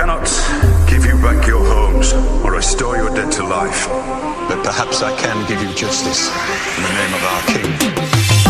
cannot give you back your homes or restore your dead to life, but perhaps I can give you justice in the name of our King.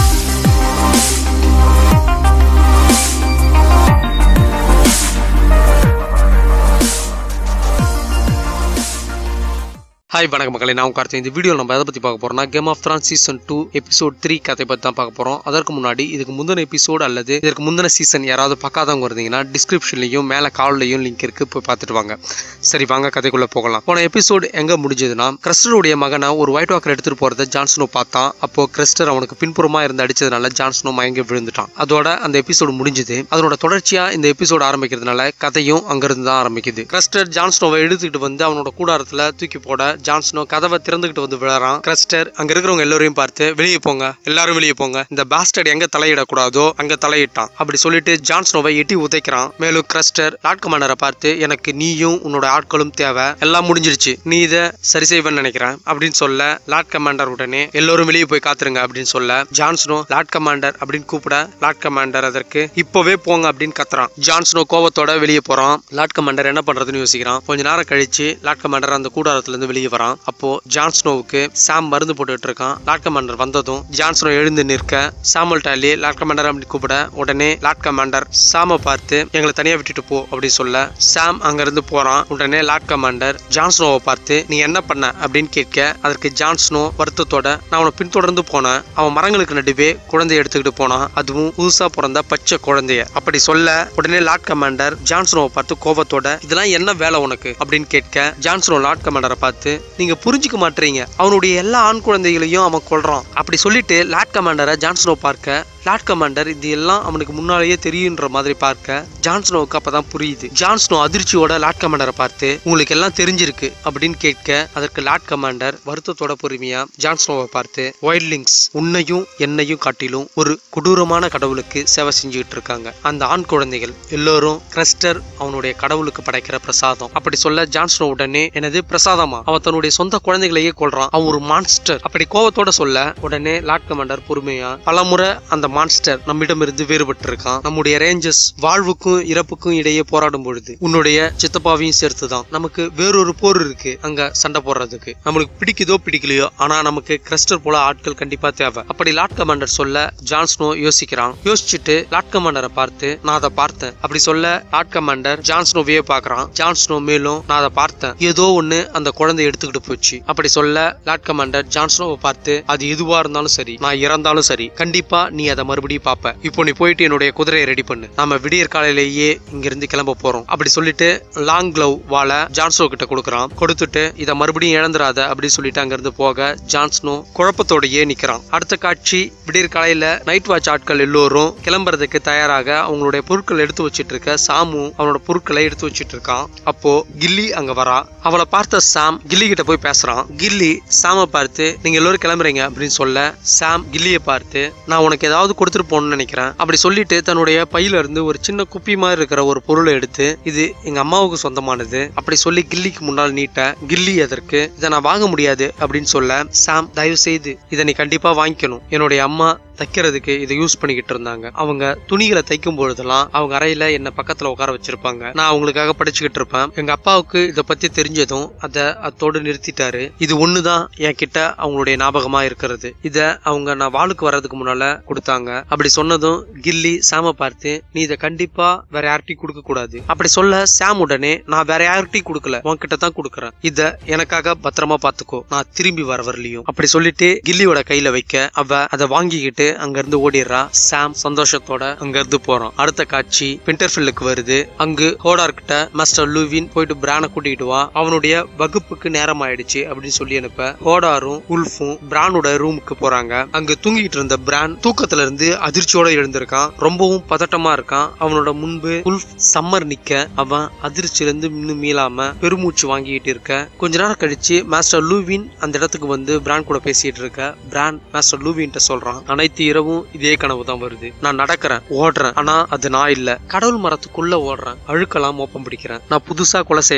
Hi வணக்கம் மக்களை நான் கார்த்தி இந்த video நம்ம எதை பற்றி பார்க்க போறோம்னா Game of Thrones season two episode three கதை பற்றி தான் பார்க்க போகிறோம் அதற்கு முன்னாடி இதுக்கு முந்தின எபிசோடு அல்லது இதற்கு முந்தின சீசன் யாராவது பார்க்காதவங்க இருந்தீங்கன்னா டிஸ்கிரிப்ஷன்லையும் மேலே கால்லையும் லிங்க் இருக்கு போய் பார்த்துட்டு வாங்க சரி வாங்க கதைக்குள்ளே போகலாம் போன எபிசோடு எங்கே முடிஞ்சதுன்னா கிறிஸ்டருடைய மகனை ஒரு ஒயிட் வாக்கர் எடுத்துகிட்டு போகிறத ஜான்சனோ பார்த்தான் அப்போ கிறிஸ்டர் அவனுக்கு பின்புறமாக இருந்து அடிச்சதுனால ஜான்சனோ மயங்கி விழுந்துட்டான் அதோட அந்த எபிசோடு முடிஞ்சது அதனோட தொடர்ச்சியாக இந்த எபிசோடு ஆரம்பிக்கிறதுனால கதையும் அங்கிருந்து தான் ஆரம்பிக்குது கிறிஸ்டர் ஜான்ஸ்னோவை எடுத்துக்கிட்டு வந்து அவனோட கூடாரத்தில் தூக்கி போட ஜான்ஸ்னோ கதவை திறந்துகிட்டு வந்து விழறான் கிறிஸ்டர் அங்க இருக்கிறவங்க எல்லாரையும் பார்த்து வெளியே போங்க எல்லாரும் வெளியே போங்க இந்த பாஸ்டர்ட் எங்க தலையிடக்கூடாதோ அங்க தலையிட்டான் அப்படி சொல்லிட்டு ஜான்ஸ்னோவை எட்டி உதைக்கிறான் மேலும் கிறிஸ்டர் லாட் கமாண்டரை பார்த்து எனக்கு நீயும் உன்னோட ஆட்களும் தேவை எல்லாம் முடிஞ்சிருச்சு நீ இதை சரி செய்வேன்னு நினைக்கிறேன் அப்படின்னு சொல்ல லாட் கமாண்டர் உடனே எல்லோரும் வெளியே போய் காத்துருங்க அப்படின்னு சொல்ல ஜான்ஸ்னோ லாட் கமாண்டர் அப்படின்னு கூப்பிட லாட் கமாண்டர் அதற்கு இப்பவே போங்க அப்படின்னு கத்துறான் ஜான்ஸ்னோ கோவத்தோட வெளியே போறான் லாட் கமாண்டர் என்ன பண்றதுன்னு யோசிக்கிறான் கொஞ்ச நேரம் கழிச்சு லாட் கமாண்டர் அந்த கூடாரத்துல இருந்து வெளியே வரான் அப்போ ஜான்ஸ்னோவுக்கு சாம் மருந்து போட்டுட்டு இருக்கான் லாட் கமாண்டர் வந்ததும் ஜான்ஸ்னோ எழுந்து நிற்க சாமுல் டாலி லாட் கமாண்டர் அப்படின்னு கூப்பிட உடனே லாட் கமாண்டர் சாமை பார்த்து எங்களை தனியா விட்டுட்டு போ அப்படின்னு சொல்ல சாம் அங்க இருந்து போறான் உடனே லாட் கமாண்டர் ஜான்ஸ்னோவை பார்த்து நீ என்ன பண்ண அப்படின்னு கேட்க அதற்கு ஜான்ஸ்னோ வருத்தத்தோட நான் அவனை பின்தொடர்ந்து போனேன் அவன் மரங்களுக்கு நடுவே குழந்தைய எடுத்துக்கிட்டு போனான் அதுவும் புதுசா பிறந்த பச்சை குழந்தைய அப்படி சொல்ல உடனே லாட் கமாண்டர் ஜான்ஸ்னோவை பார்த்து கோபத்தோட இதெல்லாம் என்ன வேலை உனக்கு அப்படின்னு கேட்க ஜான்ஸ்னோ லாட் கமாண்டரை பார்த்து நீங்க புரிஞ்சுக்க மாட்டீங்க அவனுடைய எல்லா ஆண் குழந்தைகளையும் அவன் கொல்றான் அப்படி சொல்லிட்டு லாட் கமாண்டரை ஜான்ஸ்னோ பார்க்க லாட் கமாண்டர் இது எல்லாம் அவனுக்கு முன்னாலேயே தெரியுன்ற மாதிரி பார்க்க ஜான்ஸ்னோவுக்கு அப்பதான் புரியுது ஜான்ஸ்னோ அதிர்ச்சியோட லாட் கமாண்டரை பார்த்து உங்களுக்கு எல்லாம் தெரிஞ்சிருக்கு அப்படின்னு கேட்க அதற்கு லாட் கமாண்டர் வருத்தத்தோட பொறுமையா ஜான்ஸ்னோவை பார்த்து வைல்ட்லிங்ஸ் உன்னையும் என்னையும் காட்டிலும் ஒரு கொடூரமான கடவுளுக்கு சேவை செஞ்சுக்கிட்டு இருக்காங்க அந்த ஆண் குழந்தைகள் எல்லோரும் கிறிஸ்டர் அவனுடைய கடவுளுக்கு படைக்கிற பிரசாதம் அப்படி சொல்ல ஜான்ஸ்னோ உடனே எனது பிரசாதமா அவன் தன்னுடைய சொந்த குழந்தைகளையே கொள்றான் அவன் ஒரு மான்ஸ்டர் அப்படி கோவத்தோட சொல்ல உடனே லாட் கமாண்டர் பொறுமையா பலமுறை அந்த மான்ஸ்டர் நம்மிடமிருந்து வேறுபட்டு இருக்கான் நம்முடைய ரேஞ்சஸ் வாழ்வுக்கும் இறப்புக்கும் இடையே போராடும் பொழுது உன்னுடைய சித்தப்பாவையும் சேர்த்துதான் நமக்கு வேறொரு போர் இருக்கு அங்க சண்டை போடுறதுக்கு நம்மளுக்கு பிடிக்குதோ பிடிக்கலையோ ஆனா நமக்கு கிறிஸ்டர் போல ஆட்கள் கண்டிப்பா தேவை அப்படி லாட் கமாண்டர் சொல்ல ஜான்ஸ்னோ யோசிக்கிறான் யோசிச்சுட்டு லாட் கமாண்டரை பார்த்து நான் அதை பார்த்தேன் அப்படி சொல்ல லாட் கமாண்டர் ஜான்ஸ்னோவையே பாக்குறான் ஜான்ஸ்னோ மேலும் நான் அதை பார்த்தேன் ஏதோ ஒண்ணு அந்த குழந்தை எடுத்துக்கிட்டு போச்சு அப்படி சொல்ல லாட் கமாண்டர் ஜான்ஸ்னோவை பார்த்து அது எதுவா இருந்தாலும் சரி நான் இறந்தாலும் சரி கண்டிப்பா நீ அதை மறுபடியும் பாப்ப இப்போ நீ போயிட்டு என்னுடைய குதிரையை ரெடி பண்ணு நாம விடியற் காலையிலேயே இங்க இருந்து கிளம்ப போறோம் அப்படி சொல்லிட்டு லாங் க்ளவ் வாழை ஜான்ஸ்னோ கிட்ட கொடுக்குறான் கொடுத்துட்டு இதை மறுபடியும் இழந்துராத அப்படி சொல்லிட்டு அங்க இருந்து போக ஜான்ஸ்னோ குழப்பத்தோடயே நிக்கிறான் அடுத்த காட்சி விடியற் காலையில நைட் வாட்ச் ஆட்கள் எல்லோரும் கிளம்புறதுக்கு தயாராக அவங்களுடைய பொருட்கள் எடுத்து வச்சிட்டு இருக்க சாமு அவனோட பொருட்களை எடுத்து வச்சிட்டு இருக்கான் அப்போ கில்லி அங்க வரா அவளை பார்த்த சாம் கில்லி கிட்ட போய் பேசுறான் கில்லி சாம பார்த்து நீங்க எல்லாரும் கிளம்புறீங்க அப்படின்னு சொல்ல சாம் கில்லியை பார்த்து நான் உனக்கு ஏதாவது கொடுத்துட்டு போகணும்னு நினைக்கிறேன் அப்படி சொல்லிட்டு தன்னுடைய பையில இருந்து ஒரு சின்ன குப்பி மாதிரி இருக்கிற ஒரு பொருளை எடுத்து இது எங்க அம்மாவுக்கு சொந்தமானது அப்படி சொல்லி கில்லிக்கு முன்னால் நீட்ட கில்லி எதற்கு இதை நான் வாங்க முடியாது அப்படின்னு சொல்ல சாம் தயவு செய்து இதை நீ கண்டிப்பா வாங்கிக்கணும் என்னுடைய அம்மா தைக்கிறதுக்கு இதை யூஸ் பண்ணிக்கிட்டு இருந்தாங்க அவங்க துணிகளை தைக்கும் பொழுதெல்லாம் அவங்க அறையில என்ன பக்கத்துல உட்கார வச்சிருப்பாங்க நான் அவங்களுக்காக படிச்சுக்கிட்டு இருப்பேன் எங்க அப்பாவுக்கு இதை பத்தி தெரிஞ்சதும் அதை அத்தோடு நிறுத்திட்டாரு இது ஒண்ணுதான் என் கிட்ட அவங்களுடைய ஞாபகமா இருக்கிறது இத அவங்க நான் வாளுக்கு வர்றதுக்கு முன்னால கொடுத்தாங்க அப்படி சொன்னதும் கில்லி சாம பார்த்து நீ இதை கண்டிப்பா வேற யார்கிட்டயும் கொடுக்க கூடாது அப்படி சொல்ல சாம் உடனே நான் வேற யார்கிட்டயும் கொடுக்கல உன்கிட்ட தான் கொடுக்கறேன் இத எனக்காக பத்திரமா பாத்துக்கோ நான் திரும்பி வர வரலையும் அப்படி சொல்லிட்டு கில்லியோட கையில வைக்க அவ அதை வாங்கிக்கிட்டு அங்க இருந்து ஓடிடுறா சாம் சந்தோஷத்தோட அங்க இருந்து போறான் அடுத்த காட்சி பிண்டர்ஃபில்லுக்கு வருது அங்கு ஹோடார் கிட்ட மாஸ்டர் லூவின் போயிட்டு பிரானை கூட்டிட்டு வா அவனுடைய வகுப்புக்கு நேரம் ஆயிடுச்சு அப்படின்னு சொல்லி அனுப்ப ஹோடாரும் உல்ஃபும் பிரானோட ரூமுக்கு போறாங்க அங்க தூங்கிட்டு இருந்த பிரான் தூக்கத்துல இருந்து அதிர்ச்சியோட எழுந்திருக்கான் ரொம்பவும் பதட்டமா இருக்கான் அவனோட முன்பு உல்ஃப் சம்மர் நிக்க அவன் அதிர்ச்சியில இருந்து இன்னும் மீளாம பெருமூச்சு வாங்கிட்டு இருக்க கொஞ்ச நேரம் கழிச்சு மாஸ்டர் லூவின் அந்த இடத்துக்கு வந்து பிரான் கூட பேசிட்டு இருக்க பிரான் மாஸ்டர் லூவின்ட்ட சொல்றான் அனைத்து இரவும் இதே கனவு தான் வருது நான் நடக்கிறேன் ஓடுறேன் ஆனா அது நான் இல்ல கடவுள் மரத்துக்குள்ள ஓடுறேன் அழுக்கெல்லாம் மோப்பம் பிடிக்கிறேன் நான் புதுசா கொலை செய்யறேன்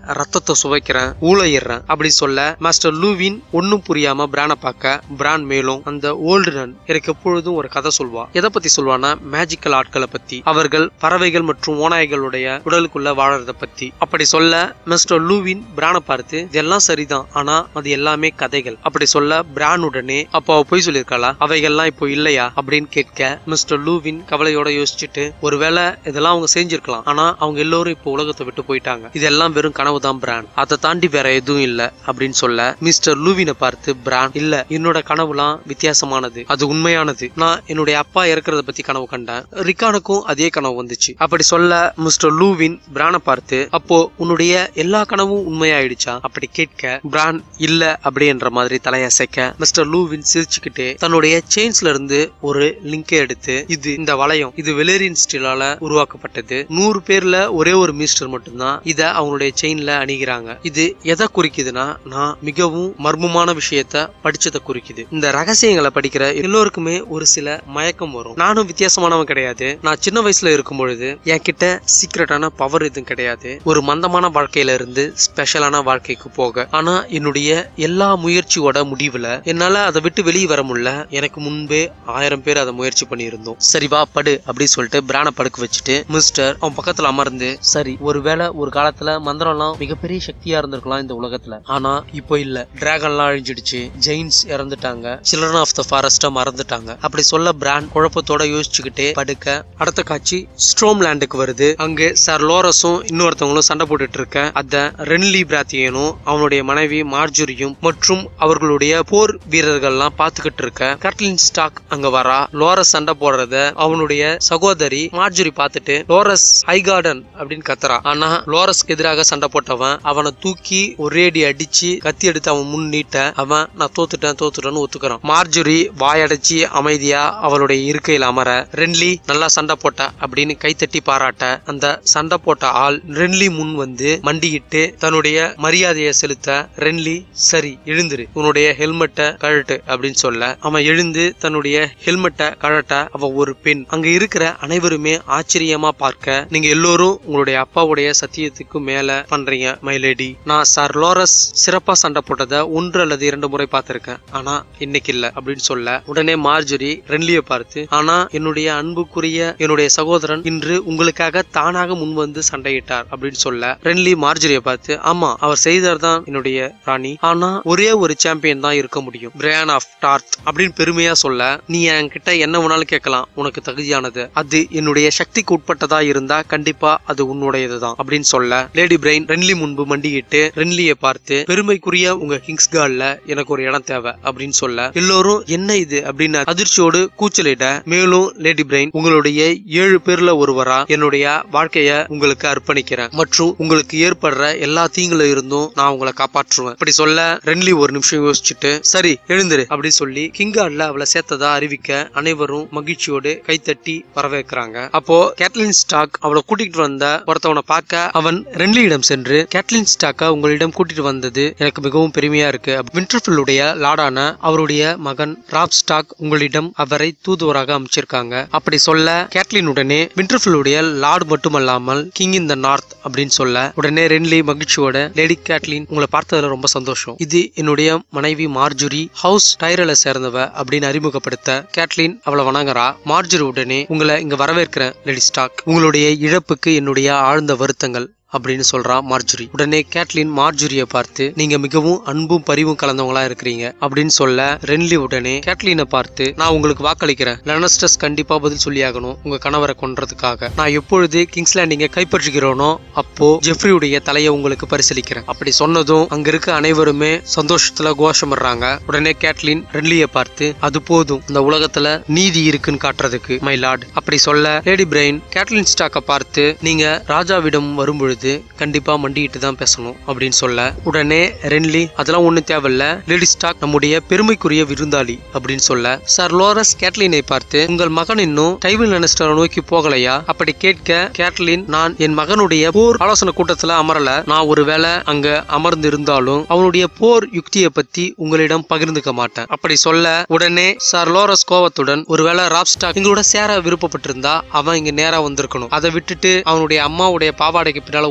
ரத்தத்தை சுவைக்கிறேன் ஊழையிடுறேன் அப்படி சொல்ல மாஸ்டர் லூவின் ஒன்னும் புரியாம பிரானை பார்க்க பிரான் மேலும் அந்த ஓல்டு நன் எனக்கு எப்பொழுதும் ஒரு கதை சொல்வா எதை பத்தி சொல்வானா மேஜிக்கல் ஆட்களை பத்தி அவர்கள் பறவைகள் மற்றும் ஓநாய்களுடைய உடலுக்குள்ள வாழறத பத்தி அப்படி சொல்ல மிஸ்டர் லூவின் பிரானை பார்த்து இதெல்லாம் சரிதான் ஆனா அது எல்லாமே கதைகள் அப்படி சொல்ல பிரான் உடனே அப்போ அவ பொய் சொல்லியிருக்காளா அவைகள்லாம் இப்போ இல்லையா அப்படின்னு கேட்க மிஸ்டர் லூவின் கவலையோட யோசிச்சுட்டு ஒருவேளை இதெல்லாம் அவங்க செஞ்சிருக்கலாம் ஆனா அவங்க எல்லோரும் இப்போ உலகத்தை விட்டு போயிட்டாங்க இதெல்லாம் வெறும் கனவு தான் பிரான் அதை தாண்டி வேற எதுவும் இல்ல அப்படின்னு சொல்ல மிஸ்டர் லூவினை பார்த்து பிரான் இல்ல என்னோட கனவுலாம் வித்தியாசமானது அது உண்மையானது நான் என்னுடைய அப்பா இறக்குறத பத்தி கனவு கண்டேன் ரிக்கானுக்கும் அதே கனவு வந்துச்சு அப்படி சொல்ல மிஸ்டர் லூவின் பிரானை பார்த்து அப்போ உன்னுடைய எல்லா கனவும் உண்மையாயிடுச்சா அப்படி கேட்க பிரான் இல்ல அப்படின்ற மாதிரி தலையசைக்க மிஸ்டர் லூவின் சிரிச்சுக்கிட்டே தன்னுடைய செயின்ஸ்ல இருந்து ஒரு லிங்கை எடுத்து இது இந்த வளையம் இது வெலேரியன் ஸ்டீலால உருவாக்கப்பட்டது நூறு பேர்ல ஒரே ஒரு மினிஸ்டர் மட்டும்தான் இத அவங்களுடைய செயின்ல அணிகிறாங்க இது எதை குறிக்குதுன்னா நான் மிகவும் மர்மமான விஷயத்த படிச்சதை குறிக்குது இந்த ரகசியங்களை படிக்கிற எல்லோருக்குமே ஒரு சில மயக்கம் வரும் நானும் வித்தியாசமானவன் கிடையாது நான் சின்ன வயசுல இருக்கும் பொழுது என்கிட்ட சீக்கிரட்டான பவர் எதுவும் கிடையாது ஒரு மந்தமான வாழ்க்கையில இருந்து ஸ்பெஷலான வாழ்க்கைக்கு போக ஆனா என்னுடைய எல்லா முயற்சியோட முடிவுல என்னால அதை விட்டு வெளியே வர முடியல எனக்கு முன்பே ஆயிரம் பேர் அதை முயற்சி பண்ணியிருந்தோம் சரி வா படு அப்படி சொல்லிட்டு பிரானை படுக்க வச்சுட்டு மிஸ்டர் அவன் பக்கத்துல அமர்ந்து சரி ஒருவேளை ஒரு காலத்துல மந்திரம்லாம் மிகப்பெரிய சக்தியா இருந்திருக்கலாம் இந்த உலகத்துல ஆனா இப்போ இல்ல டிராகன்லாம் அழிஞ்சிடுச்சு ஜெயின்ஸ் இறந்துட்டாங்க சில்ட்ரன் ஆஃப் த ஃபாரஸ்ட மறந்துட்டாங்க அப்படி சொல்ல பிரான் குழப்பத்தோட யோசிச்சுக்கிட்டே படுக்க அடுத்த காட்சி ஸ்ட்ரோம் லேண்டுக்கு வருது அங்கு சார் லோரஸும் இன்னொருத்தவங்களும் சண்டை போட்டுட்டு இருக்க அத ரென்லி பிராத்தியனும் அவனுடைய மனைவி மார்ஜுரியும் மற்றும் அவர்களுடைய போர் வீரர்கள்லாம் பார்த்துக்கிட்டு இருக்க கட்லின் ஸ்டாக் அங்க வரா லோரஸ் சண்டை போடுறத அவனுடைய சகோதரி மார்ஜுரி பார்த்துட்டு லோரஸ் ஹைகார்டன் அப்படின்னு கத்துறா ஆனா லோரஸ்க்கு எதிராக சண்டை போட்டவன் அவனை தூக்கி ஒரே அடி அடிச்சு கத்தி எடுத்து அவன் முன் நீட்ட அவன் நான் தோத்துட்டேன் தோத்துட்டேன்னு ஒத்துக்கிறான் மார்ஜுரி வாயடைச்சு அமைதியா அவளுடைய இருக்கையில் அமர ரென்லி நல்லா சண்டை போட்ட அப்படின்னு கைத்தட்டி பாராட்ட அந்த சண்டை போட்ட ஆள் ரென்லி முன் வந்து மண்டியிட்டு தன்னுடைய மரியாதையை செலுத்த ரென்லி சரி எழுந்துரு உன்னுடைய ஹெல்மெட்டை கழட்டு அப்படின்னு சொல்ல அவன் எழுந்து தன்னுடைய ஹெல்மெட்டை கழட்ட அவ ஒரு பெண் அங்க இருக்கிற அனைவருமே ஆச்சரியமா பார்க்க நீங்க எல்லோரும் உங்களுடைய அப்பாவுடைய சத்தியத்துக்கு மேல பண்றீங்க மைலேடி நான் சார் லோரஸ் சிறப்பா சண்டை போட்டதை ஒன்று அல்லது இரண்டு முறை பார்த்திருக்கேன் ஆனா இன்னைக்கு இல்ல அப்படின்னு சொல்ல உடனே மார்ஜரி ரென்லிய பார்த்து ஆனா என்னுடைய அன்புக்குரிய என்னுடைய சகோதரன் இன்று உங்களுக்காக தானாக முன் வந்து சண்டையிட்டார் அப்படின்னு சொல்ல ரென்லி மார்ஜரிய பார்த்து ஆமா அவர் செய்தார் தான் என்னுடைய ராணி ஆனா ஒரே ஒரு சாம்பியன் தான் இருக்க முடியும் பிரையான் ஆஃப் டார்த் அப்படின்னு பெருமையா சொல்ல நீ என்கிட்ட என்ன வேணாலும் கேட்கலாம் உனக்கு தகுதியானது அது என்னுடைய சக்திக்கு உட்பட்டதா இருந்தா கண்டிப்பா அது உன்னுடையதுதான் அப்படின்னு சொல்ல லேடி பிரெயின் ரென்லி முன்பு மண்டியிட்டு ரென்லியை பார்த்து பெருமைக்குரிய உங்க கிங்ஸ் கால்ல எனக்கு ஒரு இடம் தேவை அப்படின்னு சொல்ல எல்லோரும் என்ன இது அப்படின்னு அதிர்ச்சியோடு கூச்சலிட மேலும் லேடி பிரெயின் உங்களுடைய ஏழு பேர்ல ஒருவரா என்னுடைய வாழ்க்கைய உங்களுக்கு அர்ப்பணிக்கிறேன் மற்றும் உங்களுக்கு ஏற்படுற எல்லா தீங்குல இருந்தும் நான் உங்களை காப்பாற்றுவேன் அப்படி சொல்ல ரென்லி ஒரு நிமிஷம் யோசிச்சுட்டு சரி எழுந்துரு அப்படி சொல்லி கிங்கார்ட்ல அவளை சேர்த்ததா அறிவிக்க அனைவரும் மகிழ்ச்சியோடு கைத்தட்டி வரவேற்கிறாங்க அப்போ கேட்லின் ஸ்டாக் அவளை கூட்டிட்டு வந்த ஒருத்தவனை பார்க்க அவன் ரென்லியிடம் சென்று கேட்லின் ஸ்டாக்கா உங்களிடம் கூட்டிட்டு வந்தது எனக்கு மிகவும் பெருமையா இருக்கு விண்டர்ஃபில்லுடைய லாடான அவருடைய மகன் ராப் ஸ்டாக் உங்களிடம் அவரை தூதுவராக அமைச்சிருக்காங்க அப்படி சொல்ல கேட்லின் உடனே விண்டர்ஃபில்லுடைய லார்டு மட்டுமல்லாமல் கிங் இன் த நார்த் அப்படின்னு சொல்ல உடனே ரென்லி மகிழ்ச்சியோட லேடி கேட்லின் உங்களை பார்த்ததுல ரொம்ப சந்தோஷம் இது என்னுடைய மனைவி மார்ஜுரி ஹவுஸ் டைரலை சேர்ந்தவ அப்படின்னு அறிமுகப்படுத்த கேட்லின் அவளை வணங்குறா மார்ஜுரி உடனே உங்களை இங்க வரவேற்கிறேன் லேடி ஸ்டாக் உங்களுடைய இழப்புக்கு என்னுடைய ஆழ்ந்த வருத்தங்கள் அப்படின்னு சொல்றா மார்ஜுரி உடனே கேட்லின் மார்ஜுரியை பார்த்து நீங்க மிகவும் அன்பும் பரிவும் கலந்தவங்களா இருக்கிறீங்க அப்படின்னு சொல்ல ரென்லி உடனே கேட்லினை பார்த்து நான் உங்களுக்கு வாக்களிக்கிறேன் லெனஸ்டஸ் கண்டிப்பா பதில் சொல்லியாகணும் உங்க கணவரை கொன்றதுக்காக நான் எப்பொழுது கிங்ஸ் லேண்டிங்கை கைப்பற்றுகிறோனோ அப்போ ஜெஃப்ரியுடைய தலையை உங்களுக்கு பரிசீலிக்கிறேன் அப்படி சொன்னதும் அங்க இருக்க அனைவருமே சந்தோஷத்துல கோஷமிடுறாங்க உடனே கேட்லின் ரென்லியை பார்த்து அது போதும் இந்த உலகத்துல நீதி இருக்குன்னு காட்டுறதுக்கு மை லார்ட் அப்படி சொல்ல லேடி பிரெயின் கேட்லின் ஸ்டாக்கை பார்த்து நீங்க ராஜாவிடம் வரும்பொழுது கண்டிப்பா மண்டிட்டு தான் பேசணும் அப்படின்னு சொல்ல உடனே ரென்லி அதெல்லாம் ஒண்ணும் தேவையில்ல லேடி ஸ்டாக் நம்முடைய பெருமைக்குரிய விருந்தாளி அப்படின்னு சொல்ல சார் லோரஸ் கேட்லினை பார்த்து உங்கள் மகன் இன்னும் டைவில் லெனஸ்டரை நோக்கி போகலையா அப்படி கேட்க கேட்லின் நான் என் மகனுடைய போர் ஆலோசனை கூட்டத்துல அமரல நான் ஒருவேளை அங்க அமர்ந்து இருந்தாலும் அவனுடைய போர் யுக்தியை பத்தி உங்களிடம் பகிர்ந்துக்க மாட்டேன் அப்படி சொல்ல உடனே சார் லோரஸ் கோவத்துடன் ஒருவேளை ராப்ஸ்டாக் எங்களோட சேர விருப்பப்பட்டிருந்தா அவன் இங்க நேரா வந்திருக்கணும் அதை விட்டுட்டு அவனுடைய அம்மாவுடைய பாவாடைக்கு பின்னால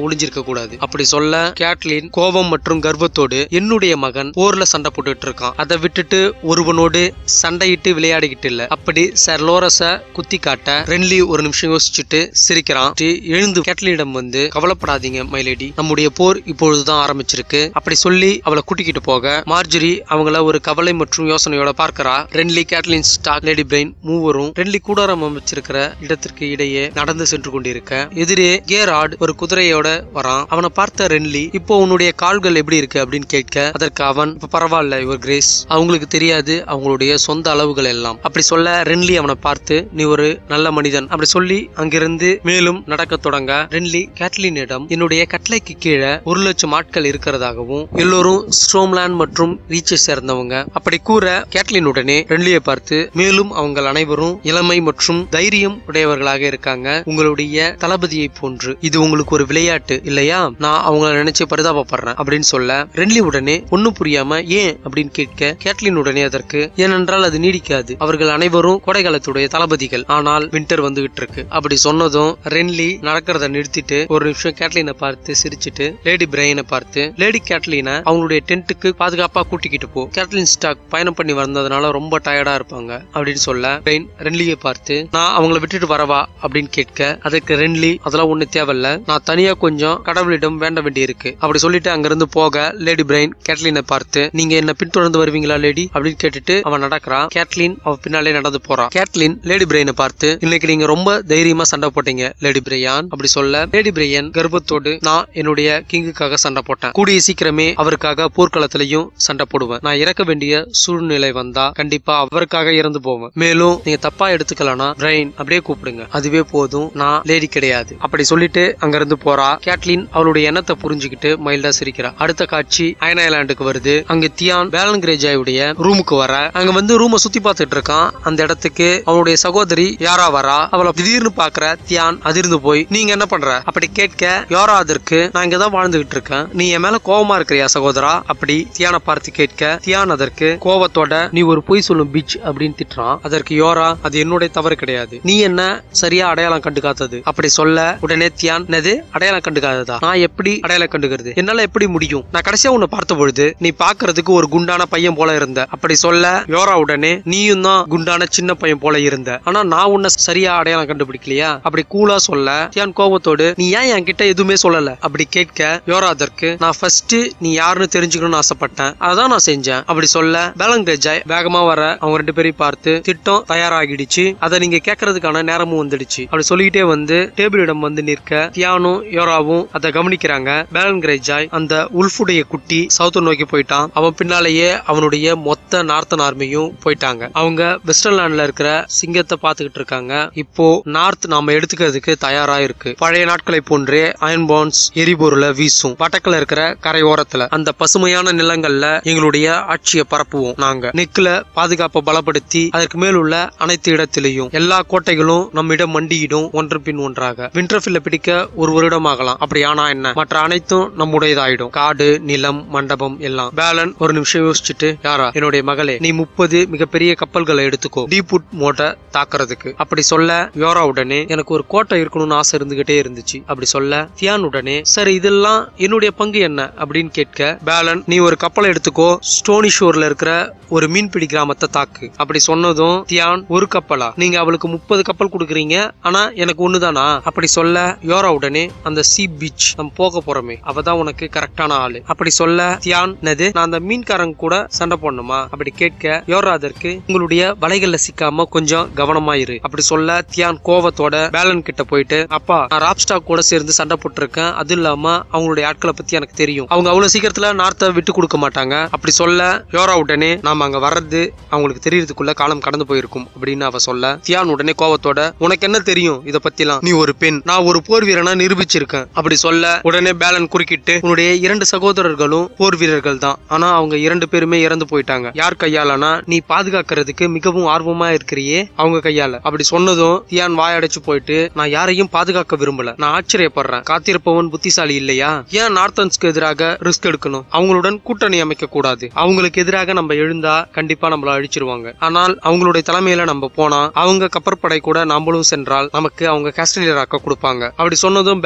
ஒளிஞ்சிருக்க கூடாது அப்படி சொல்ல கேட்லின் கோபம் மற்றும் கர்வத்தோடு என்னுடைய மகன் போர்ல சண்டை போட்டுட்டு இருக்கான் அதை விட்டுட்டு ஒருவனோடு சண்டையிட்டு விளையாடிக்கிட்டு இல்ல அப்படி சர் லோரஸ குத்தி காட்ட ரென்லி ஒரு நிமிஷம் யோசிச்சுட்டு சிரிக்கிறான் எழுந்து கேட்லினிடம் வந்து கவலைப்படாதீங்க மைலேடி நம்முடைய போர் இப்பொழுதுதான் ஆரம்பிச்சிருக்கு அப்படி சொல்லி அவளை கூட்டிக்கிட்டு போக மார்ஜரி அவங்கள ஒரு கவலை மற்றும் யோசனையோட பார்க்கறா Renly Catelyn Stark lady Brienne மூவரும் ரென்லி கூடாரம் அமைச்சிருக்கிற இடத்திற்கு இடையே நடந்து சென்று கொண்டிருக்க எதிரே கேராட் ஒரு குதிரையோட வரான் அவனை பார்த்த ரென்லி இப்போ உன்னுடைய கால்கள் எப்படி இருக்கு அப்படின்னு கேட்க அதற்கு அவன் இப்ப பரவாயில்ல இவர் கிரேஸ் அவங்களுக்கு தெரியாது அவங்களுடைய சொந்த அளவுகள் எல்லாம் அப்படி சொல்ல ரென்லி அவனை பார்த்து நீ ஒரு நல்ல மனிதன் அப்படி சொல்லி அங்கிருந்து மேலும் நடக்க தொடங்க ரென்லி கேட்லினிடம் என்னுடைய கட்டளைக்கு கீழே ஒரு லட்சம் ஆட்கள் இருக்கிறதாகவும் எல்லோரும் ஸ்ட்ரோம்லேண்ட் மற்றும் ரீச்சை சேர்ந்தவங்க அப்படி கூற கேட்லினுடனே ரென்லியை பார்த்து மேலும் அவங்க அனைவரும் இளமை மற்றும் தைரியம் உடையவர்களாக இருக்காங்க உங்களுடைய தளபதியை போன்று இது உங்களுக்கு ஒரு விளையாட்டு இல்லையா நான் அவங்கள நினைச்சு பரிதாபப்படுறேன் அப்படின்னு சொல்ல ரென்லி உடனே ஒன்னும் புரியாம ஏன் அப்படின்னு கேட்க கேட்லின் உடனே அதற்கு ஏனென்றால் அது நீடிக்காது அவர்கள் அனைவரும் கோடைகாலத்துடைய தளபதிகள் ஆனால் வின்டர் வந்துகிட்டு இருக்கு அப்படி சொன்னதும் ரென்லி நடக்கிறத நிறுத்திட்டு ஒரு நிமிஷம் கேட்லினை பார்த்து சிரிச்சிட்டு லேடி பிரையனை பார்த்து லேடி கேட்லினை அவங்களுடைய டென்ட்டுக்கு பாதுகாப்பா கூட்டிக்கிட்டு போ கேட்லின் ஸ்டாக் பயணம் பண்ணி வந்ததுனால ரொம்ப டயர்டா இருப்பாங்க அப்படின்னு சொல்ல பிரெயின் ரென்லியை பார்த்து நான் அவங்கள விட்டுட்டு வரவா அப்படின்னு கேட்க அதுக்கு ரென்லி அதெல்லாம் ஒண்ணு தேவையில்ல நான் தனியா கொஞ்சம் கடவுளிடம் வேண்ட வேண்டியிருக்கு அப்படி சொல்லிட்டு அங்கிருந்து போக லேடி பிரெயின் கேட்லினை பார்த்து நீங்க என்ன பின்தொடர்ந்து வருவீங்களா லேடி அப்படின்னு கேட்டுட்டு அவன் நடக்கிறான் கேட்லின் அவ பின்னாலே நடந்து போறான் கேட்லின் லேடி பிரெயினை பார்த்து இன்னைக்கு நீங்க ரொம்ப தைரியமா சண்டை போட்டீங்க லேடி பிரையான் அப்படி சொல்ல லேடி பிரையன் கர்ப்பத்தோடு நான் என்னுடைய கிங்குக்காக சண்டை போட்டேன் கூடிய சீக்கிரமே அவருக்காக போர்க்களத்திலையும் சண்டை போடுவேன் நான் இறக்க வேண்டிய சூழ்நிலை வந்தா கண்டிப்பா அவருக்காக இறந்து போவேன் மேலும் நீங்க தப்பா எடுத்துக்கலனா பிரைன் அப்படியே கூப்பிடுங்க அதுவே போதும் நான் லேடி கிடையாது அப்படி சொல்லிட்டு அங்கிருந்து போறா கேட்லின் அவளுடைய எண்ணத்தை புரிஞ்சுக்கிட்டு மைல்டா சிரிக்கிறா அடுத்த காட்சி அயன் ஐலாண்டுக்கு வருது அங்க தியான் பேலன் கிரேஜாயுடைய ரூமுக்கு வர அங்க வந்து ரூமை சுத்தி பார்த்துட்டு இருக்கான் அந்த இடத்துக்கு அவனுடைய சகோதரி யாரா வரா அவளை திடீர்னு பாக்குற தியான் அதிர்ந்து போய் நீங்க என்ன பண்ற அப்படி கேட்க யாரா அதற்கு நான் இங்கதான் வாழ்ந்துகிட்டு இருக்கேன் நீ என் மேல கோவமா இருக்கிறியா சகோதரா அப்படி தியானை பார்த்து கேட்க தியான் அதற்கு கோவத்தோட நீ ஒரு பொய் சொல்லும் பிச் அப்படின்னு திட்டுறான் அதற்கு யோரா அது என்னுடைய தவறு கிடையாது நீ என்ன சரியா அடையாளம் கண்டுக்காதது அப்படி சொல்ல உடனே தியான் என்னது அடையாளம் கண்டுக்காததா நான் எப்படி அடையாளம் கண்டுக்கிறது என்னால எப்படி முடியும் நான் கடைசியா உன்னை பார்த்த பொழுது நீ பாக்குறதுக்கு ஒரு குண்டான பையன் போல இருந்த அப்படி சொல்ல யோரா உடனே நீயும் தான் குண்டான சின்ன பையன் போல இருந்த ஆனா நான் உன்னை சரியா அடையாளம் கண்டுபிடிக்கலையா அப்படி கூலா சொல்ல தியான் கோபத்தோடு நீ ஏன் என்கிட்ட எதுவுமே சொல்லல அப்படி கேட்க யோரா அதற்கு நான் ஃபர்ஸ்ட் நீ யாருன்னு தெரிஞ்சுக்கணும்னு ஆசைப்பட்டேன் அதான் நான் செஞ்சேன் அப்படி சொல்ல பேலங் ஜாய் வேகமா வர அவங்க ரெண்டு பேரையும் பார்த்து திட்டம் தயாராகிடுச்சு அதை நீங்க கேட்கறதுக்கான நேரமும் வந்துடுச்சு அப்படி சொல்லிக்கிட்டே வந்து டேபிளிடம் வந்து நிற்க தியானும் யோராவும் அதை கவனிக்கிறாங்க பேலன் கிரேஜாய் அந்த உல்ஃபுடைய குட்டி சவுத்த நோக்கி போயிட்டான் அவன் பின்னாலேயே அவனுடைய மொத்த நார்த்தன் ஆர்மியும் போயிட்டாங்க அவங்க வெஸ்டர்லாண்ட்ல இருக்கிற சிங்கத்தை பார்த்துக்கிட்டு இருக்காங்க இப்போ நார்த் நாம எடுத்துக்கிறதுக்கு தயாரா இருக்கு பழைய நாட்களை போன்றே அயன் பான்ஸ் எரிபொருளை வீசும் வடக்குல இருக்கிற கரையோரத்துல அந்த பசுமையான நிலங்கள்ல எங்களுடைய ஆட்சியை பரப்புவோம் நாங்க நெக்ல பாதுகாப்பை பலப்படுத்தி அதற்கு மேல் உள்ள அனைத்து இடத்திலையும் எல்லா கோட்டைகளும் நம்மிடம் மண்டியிடும் ஒன்று பின் ஒன்றாக விண்டர்ஃபில்ல பிடிக்க ஒரு வருடம் ஆகலாம் அப்படி ஆனா என்ன மற்ற அனைத்தும் நம்முடையதாயிடும் காடு நிலம் மண்டபம் எல்லாம் பேலன் ஒரு நிமிஷம் யோசிச்சுட்டு யாரா என்னுடைய மகளே நீ முப்பது மிகப்பெரிய கப்பல்களை எடுத்துக்கோ டீபுட் மோட்டை தாக்குறதுக்கு அப்படி சொல்ல யோரா உடனே எனக்கு ஒரு கோட்டை இருக்கணும்னு ஆசை இருந்துகிட்டே இருந்துச்சு அப்படி சொல்ல தியான் உடனே சரி இதெல்லாம் என்னுடைய பங்கு என்ன அப்படின்னு கேட்க பேலன் நீ ஒரு கப்பலை எடுத்துக்கோ ஸ்டோனி ஷோர்ல இருக்கிற ஒரு மீன்பிடி கிராமத்தை தாக்கு அப்படி சொன்னதும் தியான் ஒரு கப்பலா நீங்க அவளுக்கு முப்பது கப்பல் கொடுக்குறீங்க ஆனா எனக்கு ஒண்ணுதானா அப்படி சொல்ல யோரா உடனே அந்த சி பீச் நம்ம போக போறோமே அவ தான் உனக்கு கரெக்டான ஆளு அப்படி சொல்ல தியான் நது நான் அந்த மீன்காரங்க கூட சண்டை போடணுமா அப்படி கேட்க யோரா அதற்கு உங்களுடைய வலைகள்ல சிக்காம கொஞ்சம் கவனமா இரு அப்படி சொல்ல தியான் கோவத்தோட பேலன் கிட்ட போயிட்டு அப்பா நான் ராப்ஸ்டாக் கூட சேர்ந்து சண்டை போட்டிருக்கேன் அது இல்லாம அவங்களுடைய ஆட்களை பத்தி எனக்கு தெரியும் அவங்க அவ்வளவு சீக்கிரத்துல நார்த்தை விட்டு கொடுக்க மாட்டாங்க அப்படி சொல்ல யோரா உடனே நாம அங்க வர்றது அவங்களுக்கு தெரியறதுக்குள்ள காலம் கடந்து போயிருக்கும் அப்படின்னு அவ சொல்ல தியான் உடனே கோவத்தோட உனக்கு என்ன தெரியும் இத பத்திலாம் நீ ஒரு பெண் நான் ஒரு போர் வீரனா நிரூபிச்சிருக்கேன் அப்படி சொல்ல உடனே பேலன் குறுக்கிட்டு உன்னுடைய இரண்டு சகோதரர்களும் போர் வீரர்கள் தான் ஆனா அவங்க இரண்டு பேருமே இறந்து போயிட்டாங்க யார் கையாலனா நீ பாதுகாக்கிறதுக்கு மிகவும் ஆர்வமா இருக்கிறியே அவங்க கையால அப்படி சொன்னதும் தியான் வாயடைச்சு போயிட்டு நான் யாரையும் பாதுகாக்க விரும்பல நான் ஆச்சரியப்படுறேன் காத்திருப்பவன் புத்திசாலி இல்லையா ஏன் நார்த்தன்ஸ்க்கு எதிராக ரிஸ்க் எடுக்கணும் அவங்களுடன் கூட்டணி அமைக்க கூடாது அவங்களுக்கு எதிராக நம்ம எழுந்தா கண்டிப்பா நம்மள அழிச்சிருவாங்க ஆனால் அவங்களுடைய தலைமையில நம்ம போனா அவங்க கப்பற்படை கூட நம்மளும் சென்றால் நமக்கு அவங்க கேஸ்டலியர் ஆக்க கொடுப்பாங்க அப்படி சொன்னதும் பேலன் கோபத்தோட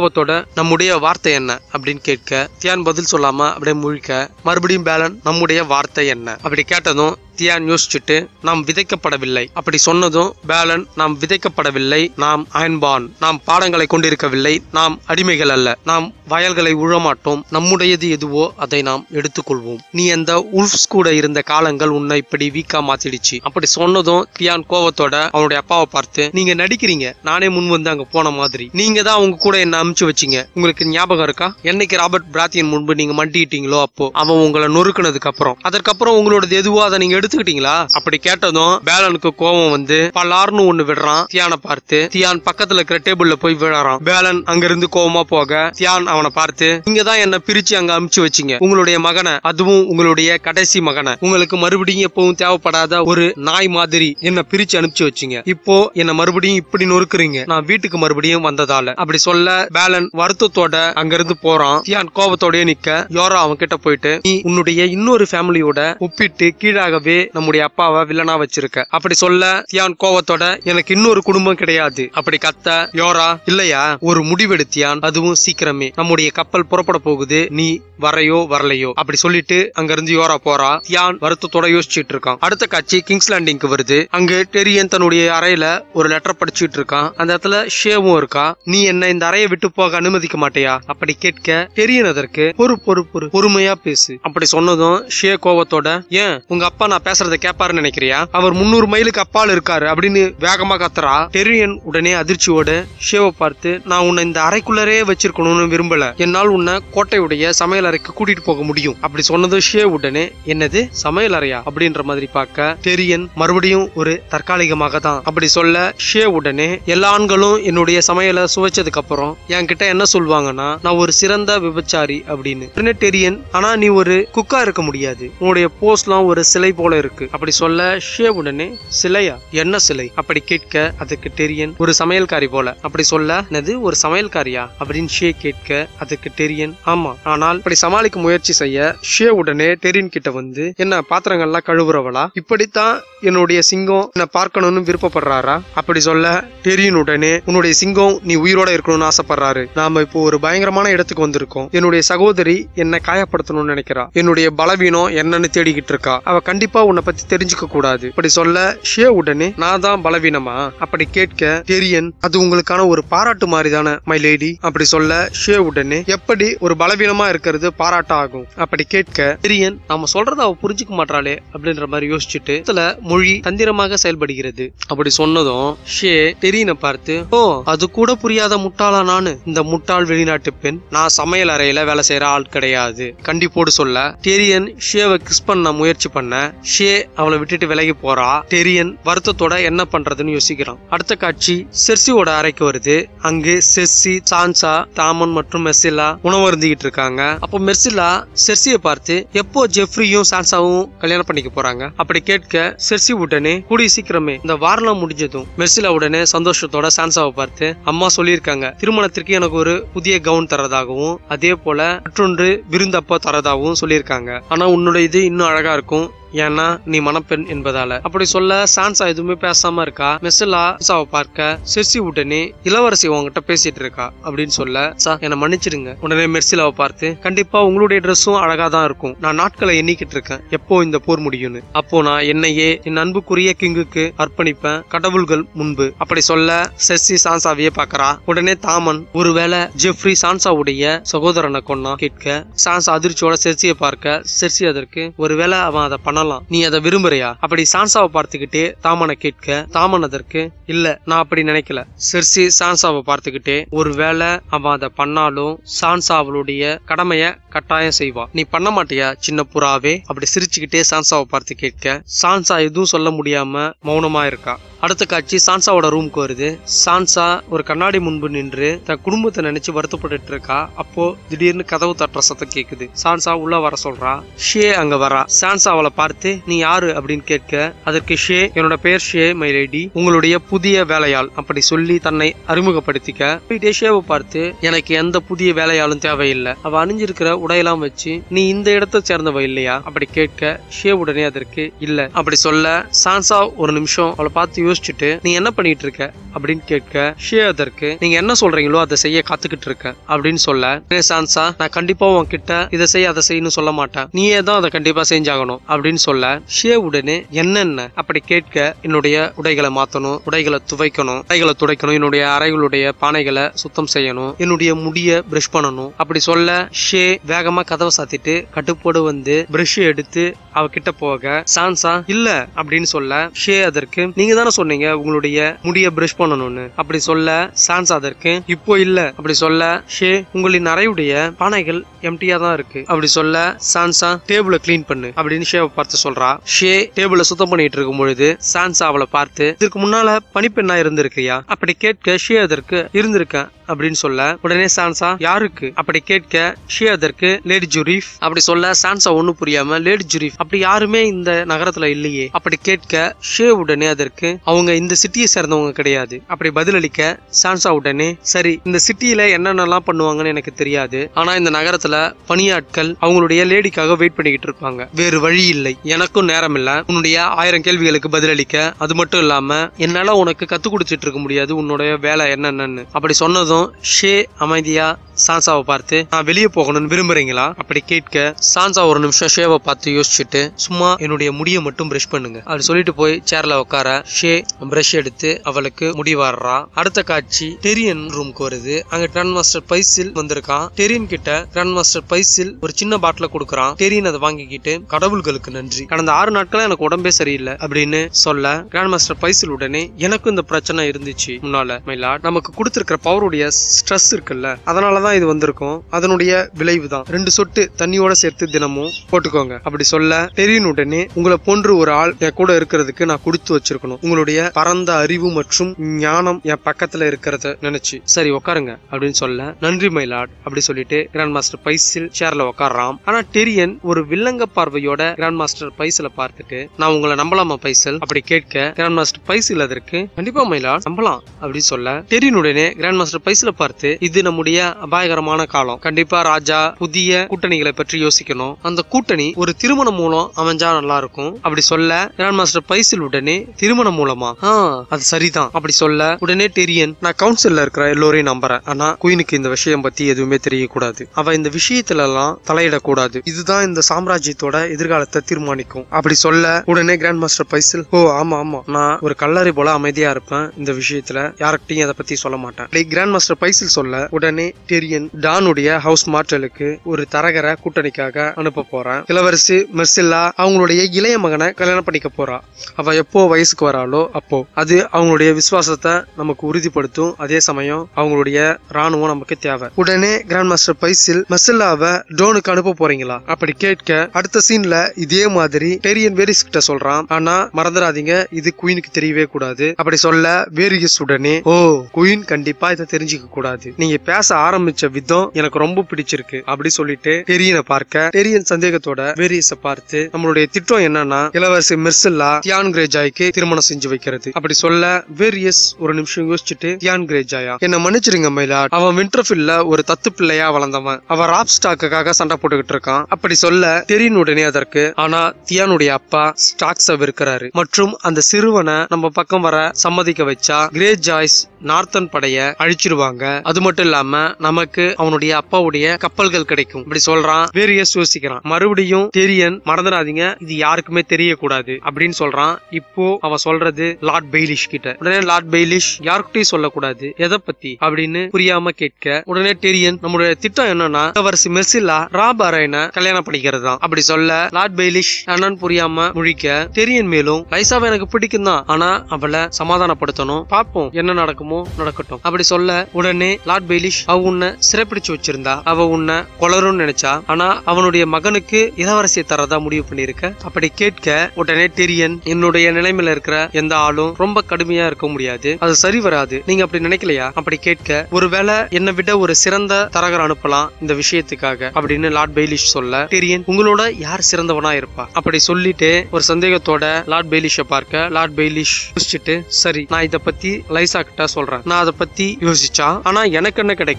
கோவத்தோட நம்முடைய வார்த்தை என்ன அப்படின்னு கேட்க தியான் பதில் சொல்லாம அப்படியே முழிக்க மறுபடியும் பேலன் நம்முடைய வார்த்தை என்ன அப்படி கேட்டதும் தியான் யோசிச்சுட்டு நாம் விதைக்கப்படவில்லை அப்படி சொன்னதும் பேலன் நாம் விதைக்கப்படவில்லை நாம் அயன்பான் நாம் பாடங்களை கொண்டிருக்கவில்லை நாம் அடிமைகள் அல்ல நாம் வயல்களை உழமாட்டோம் நம்முடையது எதுவோ அதை நாம் எடுத்துக்கொள்வோம் நீ அந்த உல்ஃப்ஸ் கூட இருந்த காலங்கள் உன்னை இப்படி வீக்கா மாத்திடுச்சு அப்படி சொன்னதும் தியான் கோவத்தோட அவனுடைய அப்பாவை பார்த்து நீங்க நடிக்கிறீங்க நானே முன் வந்து அங்க போன மாதிரி நீங்க தான் அவங்க கூட என்ன அமுச்சு வச்சீங்க உங்களுக்கு ஞாபகம் இருக்கா என்னைக்கு ராபர்ட் பிராத்தியன் முன்பு நீங்க மண்டிட்டீங்களோ அப்போ அவன் உங்களை நொறுக்குனதுக்கு அப்புறம் அதற்கப்புறம் உங்களோடது எதுவோ அதை நீங்க எடுத்துக்கிட்டீங்களா அப்படி கேட்டதும் பேலனுக்கு கோவம் வந்து பலார்னு ஒண்ணு விடுறான் தியானை பார்த்து தியான் பக்கத்துல இருக்கிற டேபிள்ல போய் விழறான் பேலன் அங்கிருந்து கோவமா போக தியான் அவனை பார்த்து நீங்க தான் என்ன பிரிச்சு அங்க அமுச்சு வச்சீங்க உங்களுடைய மகனை அதுவும் உங்களுடைய கடைசி மகனை உங்களுக்கு மறுபடியும் எப்பவும் தேவைப்படாத ஒரு நாய் மாதிரி என்ன பிரிச்சு அனுப்பிச்சு வச்சீங்க இப்போ என்ன மறுபடியும் இப்படி நொறுக்குறீங்க நான் வீட்டுக்கு மறுபடியும் வந்ததால அப்படி சொல்ல பேலன் வருத்தத்தோட அங்கிருந்து போறான் தியான் கோபத்தோடயே நிக்க யோரா அவன் கிட்ட போயிட்டு நீ உன்னுடைய இன்னொரு ஃபேமிலியோட ஒப்பிட்டு கீழாகவே நம்முடைய அப்பாவை வில்லனா வச்சிருக்க அப்படி சொல்ல தியான் கோவத்தோட எனக்கு இன்னொரு குடும்பம் கிடையாது அப்படி கத்த யோரா இல்லையா ஒரு முடிவெடுத்தியான் அதுவும் சீக்கிரமே நம்முடைய கப்பல் புறப்பட போகுது நீ வரையோ வரலையோ அப்படி சொல்லிட்டு அங்க இருந்து யோரா போறா தியான் வருத்தத்தோட யோசிச்சுட்டு இருக்கான் அடுத்த காட்சி கிங்ஸ் லேண்டிங்க்கு வருது அங்க டெரியன் தன்னுடைய அறையில ஒரு லெட்டர் படிச்சுட்டு இருக்கான் அந்த இடத்துல ஷேவும் இருக்கா நீ என்ன இந்த அறையை விட்டு போக அனுமதிக்க மாட்டியா அப்படி கேட்க டெரியன் அதற்கு பொறு பொறு பொறு பொறுமையா பேசு அப்படி சொன்னதும் ஷே கோவத்தோட ஏன் உங்க அப்பா நான் பேசுறத கேட்பாருன்னு நினைக்கிறியா அவர் முன்னூறு மைலுக்கு அப்பால் இருக்காரு அப்படின்னு வேகமா கத்துறா டெரியன் உடனே அதிர்ச்சியோட ஷேவை பார்த்து நான் உன்னை இந்த அறைக்குள்ளரே வச்சிருக்கணும்னு விரும்பல என்னால் உன்னை கோட்டையுடைய சமையல் அறைக்கு கூட்டிட்டு போக முடியும் அப்படி சொன்னதும் ஷே உடனே என்னது சமையல் அறையா அப்படின்ற மாதிரி பார்க்க டெரியன் மறுபடியும் ஒரு தற்காலிகமாக தான் அப்படி சொல்ல ஷே உடனே எல்லா ஆண்களும் என்னுடைய சமையலை சுவைச்சதுக்கு அப்புறம் என்கிட்ட என்ன சொல்லுவாங்கன்னா நான் ஒரு சிறந்த விபச்சாரி அப்படின்னு உடனே டெரியன் ஆனா நீ ஒரு குக்கா இருக்க முடியாது உன்னுடைய போஸ்ட்லாம் ஒரு சிலை போல இருக்கு அப்படி சொல்ல ஷே உடனே சிலையா என்ன சிலை அப்படி கேட்க அதுக்கு டெரியன் ஒரு சமையல்காரி போல அப்படி சொல்ல என்னது ஒரு சமையல்காரியா அப்படின்னு ஷே கேட்க அதுக்கு டெரியன் ஆமா ஆனால் இப்படி சமாளிக்க முயற்சி செய்ய ஷே உடனே டெரியன் கிட்ட வந்து என்ன பாத்திரங்கள்லாம் கழுவுறவளா இப்படித்தான் என்னுடைய சிங்கம் என்ன பார்க்கணும்னு விருப்பப்படுறாரா அப்படி சொல்ல டெரியன் உடனே உன்னுடைய சிங்கம் நீ உயிரோட இருக்கணும்னு ஆசைப்படுறாரு நாம இப்போ ஒரு பயங்கரமான இடத்துக்கு வந்திருக்கோம் என்னுடைய சகோதரி என்ன காயப்படுத்தணும்னு நினைக்கிறா என்னுடைய பலவீனம் என்னன்னு தேடிக்கிட்டு இருக்கா அவ கண்டிப்பா உன்னை பத்தி தெரிஞ்சுக்க கூடாது அப்படி சொல்ல ஷே உடனே நான் தான் பலவீனமா அப்படி கேட்க டெரியன் அது உங்களுக்கான ஒரு பாராட்டு மாதிரி தானே மை லேடி அப்படி சொல்ல ஷே உடனே எப்படி ஒரு பலவீனமா இருக்கிறது பாராட்டு ஆகும் அப்படி கேட்க டெரியன் நாம சொல்றத அவ புரிஞ்சுக்க மாட்டாளே அப்படின்ற மாதிரி யோசிச்சுட்டு இதுல மொழி தந்திரமாக செயல்படுகிறது அப்படி சொன்னதும் ஷே டெரியனை பார்த்து ஓ அது கூட புரியாத முட்டாளா நானு இந்த முட்டாள் வெளிநாட்டு பெண் நான் சமையல் அறையில வேலை செய்யற ஆள் கிடையாது கண்டிப்போடு சொல்ல டெரியன் ஷேவை கிஸ் பண்ண முயற்சி பண்ண ஷே அவளை விட்டுட்டு விலகி போறா டெரியன் வருத்தத்தோட என்ன பண்றதுன்னு யோசிக்கிறான் அடுத்த காட்சி செர்சியோட அறைக்கு வருது அங்கு செர்சி சான்சா தாமன் மற்றும் மெர்சிலா உணவருந்திக்கிட்டு இருக்காங்க அப்போ மெர்சிலா செர்சியை பார்த்து எப்போ ஜெஃப்ரியும் சான்சாவும் கல்யாணம் பண்ணிக்க போறாங்க அப்படி கேட்க செர்சி உடனே கூடிய சீக்கிரமே இந்த வாரம் முடிஞ்சதும் மெர்சிலா உடனே சந்தோஷத்தோட சான்சாவை பார்த்து அம்மா சொல்லியிருக்காங்க திருமணத்திற்கு எனக்கு ஒரு புதிய கவுன் தரதாகவும் அதே போல மற்றொன்று விருந்தப்போ தரதாகவும் சொல்லியிருக்காங்க ஆனா உன்னோட இது இன்னும் அழகா இருக்கும் ஏன்னா நீ மணப்பெண் என்பதால அப்படி சொல்ல சான்சா எதுவுமே பேசாம இருக்கா மெஸ்ஸலா சான்சாவை பார்க்க செர்சி உடனே இளவரசி உங்ககிட்ட பேசிட்டு இருக்கா அப்படின்னு சொல்ல சா என்னை மன்னிச்சிடுங்க உடனே மெர்சிலாவை பார்த்து கண்டிப்பா உங்களுடைய ட்ரெஸ்ஸும் அழகா தான் இருக்கும் நான் நாட்களை எண்ணிக்கிட்டு இருக்கேன் எப்போ இந்த போர் முடியும்னு அப்போ நான் என்னையே என் அன்புக்குரிய கிங்குக்கு அர்ப்பணிப்பேன் கடவுள்கள் முன்பு அப்படி சொல்ல செர்சி சான்சாவையே பார்க்கறா உடனே தாமன் ஒருவேளை ஜெஃப்ரி சான்சாவுடைய சகோதரனை கொன்னா கேட்க சான்சா அதிர்ச்சியோட செர்சியை பார்க்க செர்சி அதற்கு ஒருவேளை அவன் அதை பண்ணலாம் நீ அதை விரும்புறியா அப்படி சான்சாவை பார்த்துக்கிட்டே தாமனை கேட்க தாமன் அதற்கு இல்ல நான் அப்படி நினைக்கல செர்சி சான்சாவை பார்த்துக்கிட்டே ஒருவேளை அவன் அதை பண்ணாலும் சான்சா அவளுடைய கடமைய கட்டாயம் செய்வா நீ பண்ண மாட்டியா சின்ன புறாவே அப்படி சிரிச்சுக்கிட்டே சான்சாவை பார்த்து கேட்க சான்சா எதுவும் சொல்ல முடியாம மௌனமா இருக்கா அடுத்த காட்சி சான்சாவோட ரூமுக்கு வருது சான்சா ஒரு கண்ணாடி முன்பு நின்று தன் குடும்பத்தை நினைச்சு வருத்தப்பட்டுட்டு இருக்கா அப்போ திடீர்னு கதவு தட்டுற சத்தம் கேக்குது சான்சா உள்ள வர சொல்றா ஷே அங்க வரா சான்சா அவளை பார்த்து நீ யாரு அப்படின்னு கேட்க அதற்கு ஷே என்னோட பேர் ஷே மை லேடி உங்களுடைய புதிய வேலையாள் அப்படி சொல்லி தன்னை அறிமுகப்படுத்திக்க போயிட்டே ஷேவை பார்த்து எனக்கு எந்த புதிய வேலையாளும் தேவையில்லை அவ அணிஞ்சிருக்கிற உடையெல்லாம் வச்சு நீ இந்த இடத்தை சேர்ந்தவ இல்லையா அப்படி கேட்க ஷே உடனே அதற்கு இல்ல அப்படி சொல்ல சான்சா ஒரு நிமிஷம் அவளை பார்த்து யோசிச்சுட்டு நீ என்ன பண்ணிட்டு இருக்க அப்படின்னு கேட்க ஷே அதற்கு நீங்க என்ன சொல்றீங்களோ அதை செய்ய காத்துக்கிட்டு இருக்க அப்படின்னு சொல்ல "ஏ சான்சா நான் கண்டிப்பா உன்கிட்ட இதை செய் அதை செய்யணும் சொல்ல மாட்டேன் நீயே தான் அதை கண்டிப்பா செஞ்சாகணும் அப்படின்னு சொல்ல ஷே உடனே என்னென்ன அப்படி கேட்க என்னுடைய உடைகளை மாத்தணும் உடைகளை துவைக்கணும் உடைகளை துடைக்கணும் என்னுடைய அறைகளுடைய பானைகளை சுத்தம் செய்யணும் என்னுடைய முடிய பிரஷ் பண்ணணும் அப்படி சொல்ல ஷே வேகமா கதவை சாத்திட்டு கட்டுப்போடு வந்து பிரஷ் எடுத்து அவகிட்ட போக சான்சா இல்ல அப்படின்னு சொல்ல ஷே அதற்கு நீங்க தானே சொன்னீங்க உங்களுடைய முடிய பிரஷ் பண்ணணும்னு அப்படி சொல்ல சான்ஸ் அதற்கு இப்போ இல்ல அப்படி சொல்ல ஷே உங்களின் அறையுடைய பானைகள் எம்டியா தான் இருக்கு அப்படி சொல்ல சான்சா டேபிள க்ளீன் பண்ணு அப்படின்னு ஷேவை பார்த்து சொல்றா ஷே டேபிள சுத்தம் பண்ணிட்டு இருக்கும் பொழுது சான்சா அவளை பார்த்து இதுக்கு முன்னால பனிப்பெண்ணா இருந்திருக்கியா அப்படி கேட்க ஷே அதற்கு இருந்திருக்கேன் அப்படின்னு சொல்ல உடனே சான்சா யாருக்கு அப்படி கேட்க ஷே அதற்கு லேடி ஜுரீஃப் அப்படி சொல்ல சான்சா ஒண்ணும் புரியாம லேடி ஜுரீஃப் அப்படி யாருமே இந்த நகரத்துல இல்லையே அப்படி கேட்க ஷே உடனே அதற்கு அவங்க இந்த சிட்டியை சேர்ந்தவங்க கிடையாது அப்படி பதிலளிக்க சான்சா உடனே சரி இந்த சிட்டியில என்னென்னலாம் பண்ணுவாங்கன்னு எனக்கு தெரியாது ஆனா இந்த நகரத்துல பணியாட்கள் அவங்களுடைய லேடிக்காக வெயிட் பண்ணிக்கிட்டு இருப்பாங்க வேறு வழி இல்லை எனக்கும் நேரம் இல்ல உன்னுடைய ஆயிரம் கேள்விகளுக்கு பதிலளிக்க அது மட்டும் இல்லாம என்னால உனக்கு கத்து கொடுத்துட்டு இருக்க முடியாது உன்னுடைய வேலை என்னென்னு அப்படி சொன்னதும் ஷே அமைதியா சான்சாவை பார்த்து நான் வெளியே போகணும்னு விரும்புறீங்களா அப்படி கேட்க சான்சா ஒரு நிமிஷம் ஷேவை பார்த்து யோசிச்சுட்டு சும்மா என்னுடைய முடியை மட்டும் பிரஷ் பண்ணுங்க அப்படி சொல்லிட்டு போய் சேர்ல உட்கார ஷே பிரஷ் எடுத்து அவளுக்கு முடி வாடுறா அடுத்த காட்சி டெரியன் ரூம்க்கு வருது அங்க கிராண்ட் மாஸ்டர் பைசில் வந்திருக்கான் டெரியன் கிட்ட கிராண்ட் மாஸ்டர் பைசில் ஒரு சின்ன பாட்டில கொடுக்குறான் டெரியன் அதை வாங்கிக்கிட்டு கடவுள்களுக்கு நன்றி கடந்த ஆறு நாட்களா எனக்கு உடம்பே சரியில்லை அப்படின்னு சொல்ல கிராண்ட் மாஸ்டர் பைசில் உடனே எனக்கும் இந்த பிரச்சனை இருந்துச்சு முன்னால மயிலாட் நமக்கு கொடுத்திருக்கிற பவருடைய ஸ்ட்ரெஸ் இருக்குல்ல அதனாலதான் இது வந்திருக்கும் அதனுடைய விளைவு தான் ரெண்டு சொட்டு தண்ணியோட சேர்த்து தினமும் போட்டுக்கோங்க அப்படி சொல்ல டெரியன் உடனே உங்களை போன்று ஒரு ஆள் என் கூட இருக்கிறதுக்கு நான் கொடுத்து வச்சிருக்கணும் உங்களுடைய பரந்த அறிவு மற்றும் ஞானம் என் பக்கத்துல இருக்கிறத நினைச்சு சரி உட்காருங்க அப்படின்னு சொல்ல நன்றி மயிலாட் அப்படி சொல்லிட்டு கிராண்ட் மாஸ்டர் பைசில் சேர்ல உட்கார்றான் ஆனா டெரியன் ஒரு வில்லங்க பார்வையோட கிராண்ட் மாஸ்டர் பைசில பார்த்துட்டு நான் உங்களை நம்பலாமா பைசல் அப்படி கேட்க கிராண்ட் மாஸ்டர் பைசில் அதற்கு கண்டிப்பா மயிலாட் நம்பலாம் அப்படின்னு சொல்ல டெரியன் உடனே கிராண்ட் மாஸ்டர் பைசில பார்த்து இது நம்முடைய அபாயகரமான காலம் கண்டிப்பா ராஜா புதிய கூட்டணிகளை பற்றி யோசிக்கணும் அந்த கூட்டணி ஒரு திருமணம் மூலம் அமைஞ்சா நல்லா இருக்கும் அப்படி சொல்ல கிராண்ட் மாஸ்டர் பைசில் உடனே திருமணம் மூலமா ஆ அது சரிதான் அப்படி சொல்ல உடனே டெரியன் நான் கவுன்சில்ல இருக்கிற எல்லோரையும் நம்புறேன் ஆனா குயினுக்கு இந்த விஷயம் பத்தி எதுவுமே தெரியக்கூடாது அவ இந்த விஷயத்துல எல்லாம் தலையிடக்கூடாது இதுதான் இந்த சாம்ராஜ்யத்தோட எதிர்காலத்தை தீர்மானிக்கும் அப்படி சொல்ல உடனே கிராண்ட் மாஸ்டர் பைசில் ஓ ஆமா ஆமா நான் ஒரு கல்லறை போல அமைதியா இருப்பேன் இந்த விஷயத்துல யார்கிட்டயும் அதை பத்தி சொல்ல மாட்டேன் அப்படி கிராண்ட் மாஸ்டர் பைசில் சொல்ல உடனே டெரியன் டானுடைய ஹவுஸ் மார்ட்டலுக்கு ஒரு தரகர கூட்டணிக்காக அனுப்ப போறான் இளவரசி மெர்சில்லா அவங்களுடைய இளைய மகனை கல்யாணம் பண்ணிக்க போறா அவ எப்போ வயசுக்கு வராளோ அப்போ அது அவங்களுடைய விசுவாசத்தை நமக்கு உறுதிப்படுத்தும் அதே சமயம் அவங்களுடைய ராணுவம் நமக்கு தேவை உடனே கிராண்ட் மாஸ்டர் பைசில் மெர்சில்லாவை டோனுக்கு அனுப்ப போறீங்களா அப்படி கேட்க அடுத்த சீன்ல இதே மாதிரி டெரியன் வேரிஸ் கிட்ட சொல்றான் ஆனா மறந்துடாதீங்க இது குயினுக்கு தெரியவே கூடாது அப்படி சொல்ல வேரியஸ் உடனே ஓ குயின் கண்டிப்பா இதை தெரிஞ்சுக்க கூடாது நீங்க பேச ஆரம்பிச்ச விதம் எனக்கு ரொம்ப பிடிச்சிருக்கு அப்படி சொல்லிட்டு டெரியனை பார்க்க டெரியன் சந்தேகத்தோட வேரியஸ பார்த்து நம்மளுடைய திட்டம் என்னன்னா இளவரசி மெர்சில்லா தியான் கிரேஜாய்க்கு திருமணம் செஞ்சு வைக்கிறது அப்படி சொல்ல வேரியஸ் ஒரு நிமிஷம் யோசிச்சுட்டு தியான் கிரேஜாயா என்ன மன்னிச்சிருங்க மயிலாட் அவன் விண்டர்ஃபில்ல ஒரு தத்து பிள்ளையா வளர்ந்தவன் அவன் ராப் ஸ்டாக்குக்காக சண்டை போட்டுக்கிட்டு இருக்கான் அப்படி சொல்ல டெரியன் உடனே அதற்கு ஆனா தியானுடைய அப்பா ஸ்டாக்ஸ விற்கிறாரு மற்றும் அந்த சிறுவனை நம்ம பக்கம் வர சம்மதிக்க வச்சா கிரே ஜாய்ஸ் நார்த்தன் படைய அழிச்சிருவாங்க அது மட்டும் இல்லாம நமக்கு அவனுடைய அப்பாவுடைய கப்பல்கள் கிடைக்கும் இப்படி சொல்றான் வேரியஸ் யோசிக்கிறான் மறுபடியும் டெரியன் மறந்துடாதீங்க இது யாருக்குமே தெரியக்கூடாது அப்படின்னு சொல்றான் இப்போ அவன் சொல்றது லார்ட் பெய்லிஷ் கிட்ட உடனே லார்ட் பெய்லிஷ் யாருக்கிட்டையும் சொல்லக்கூடாது எதை பத்தி அப்படின்னு புரியாம கேட்க உடனே டெரியன் நம்மளுடைய திட்டம் என்னன்னா இளவரசி மெர்சில்லா ராப் அரைன கல்யாணம் பண்ணிக்கிறது தான் அப்படி சொல்ல லார்ட் பெய்லிஷ் என்னன்னு புரியாம முழிக்க டெரியன் மேலும் லைசாவை எனக்கு பிடிக்கும் தான் ஆனா அவளை சமாதானப்படுத்தணும் பாப்போம் என்ன நடக்குமோ நடக்கட்டும் அப்படி சொல்ல உடனே லார்ட் பெய்லிஷ் அவ உன்னை சிறைப்பிடிச்சு வச்சிருந்தா அவ உன்னை கொலரும்னு நினைச்சா ஆனா அவனுடைய மகனுக்கு இளவரசியை தரதா முடிவு பண்ணிருக்க அப்படி கேட்க உடனே டெரியன் என்னுடைய நிலைமையில இருக்கிற எந்த ஆளும் ரொம்ப கடுமையா இருக்க முடியாது அது சரி வராது நீங்க அப்படி நினைக்கலையா அப்படி கேட்க ஒருவேளை என்னை விட ஒரு சிறந்த தரகர் அனுப்பலாம் இந்த விஷயத்துக்காக அப்படின்னு லார்ட் பெய்லிஷ் சொல்ல டெரியன் உங்களோட யார் சிறந்தவனா இருப்பா அப்படி சொல்லிட்டு ஒரு சந்தேகத்தோட லார்ட் பெய்லிஷ பார்க்க லார்ட் பெய்லிஷ் யோசிச்சுட்டு சரி நான் இத பத்தி லைசா கிட்ட சொல்றேன் நான் அதை பத்தி யோசிச்சா ஆனா எனக்கு என்ன கிடைக்கும் அப்படி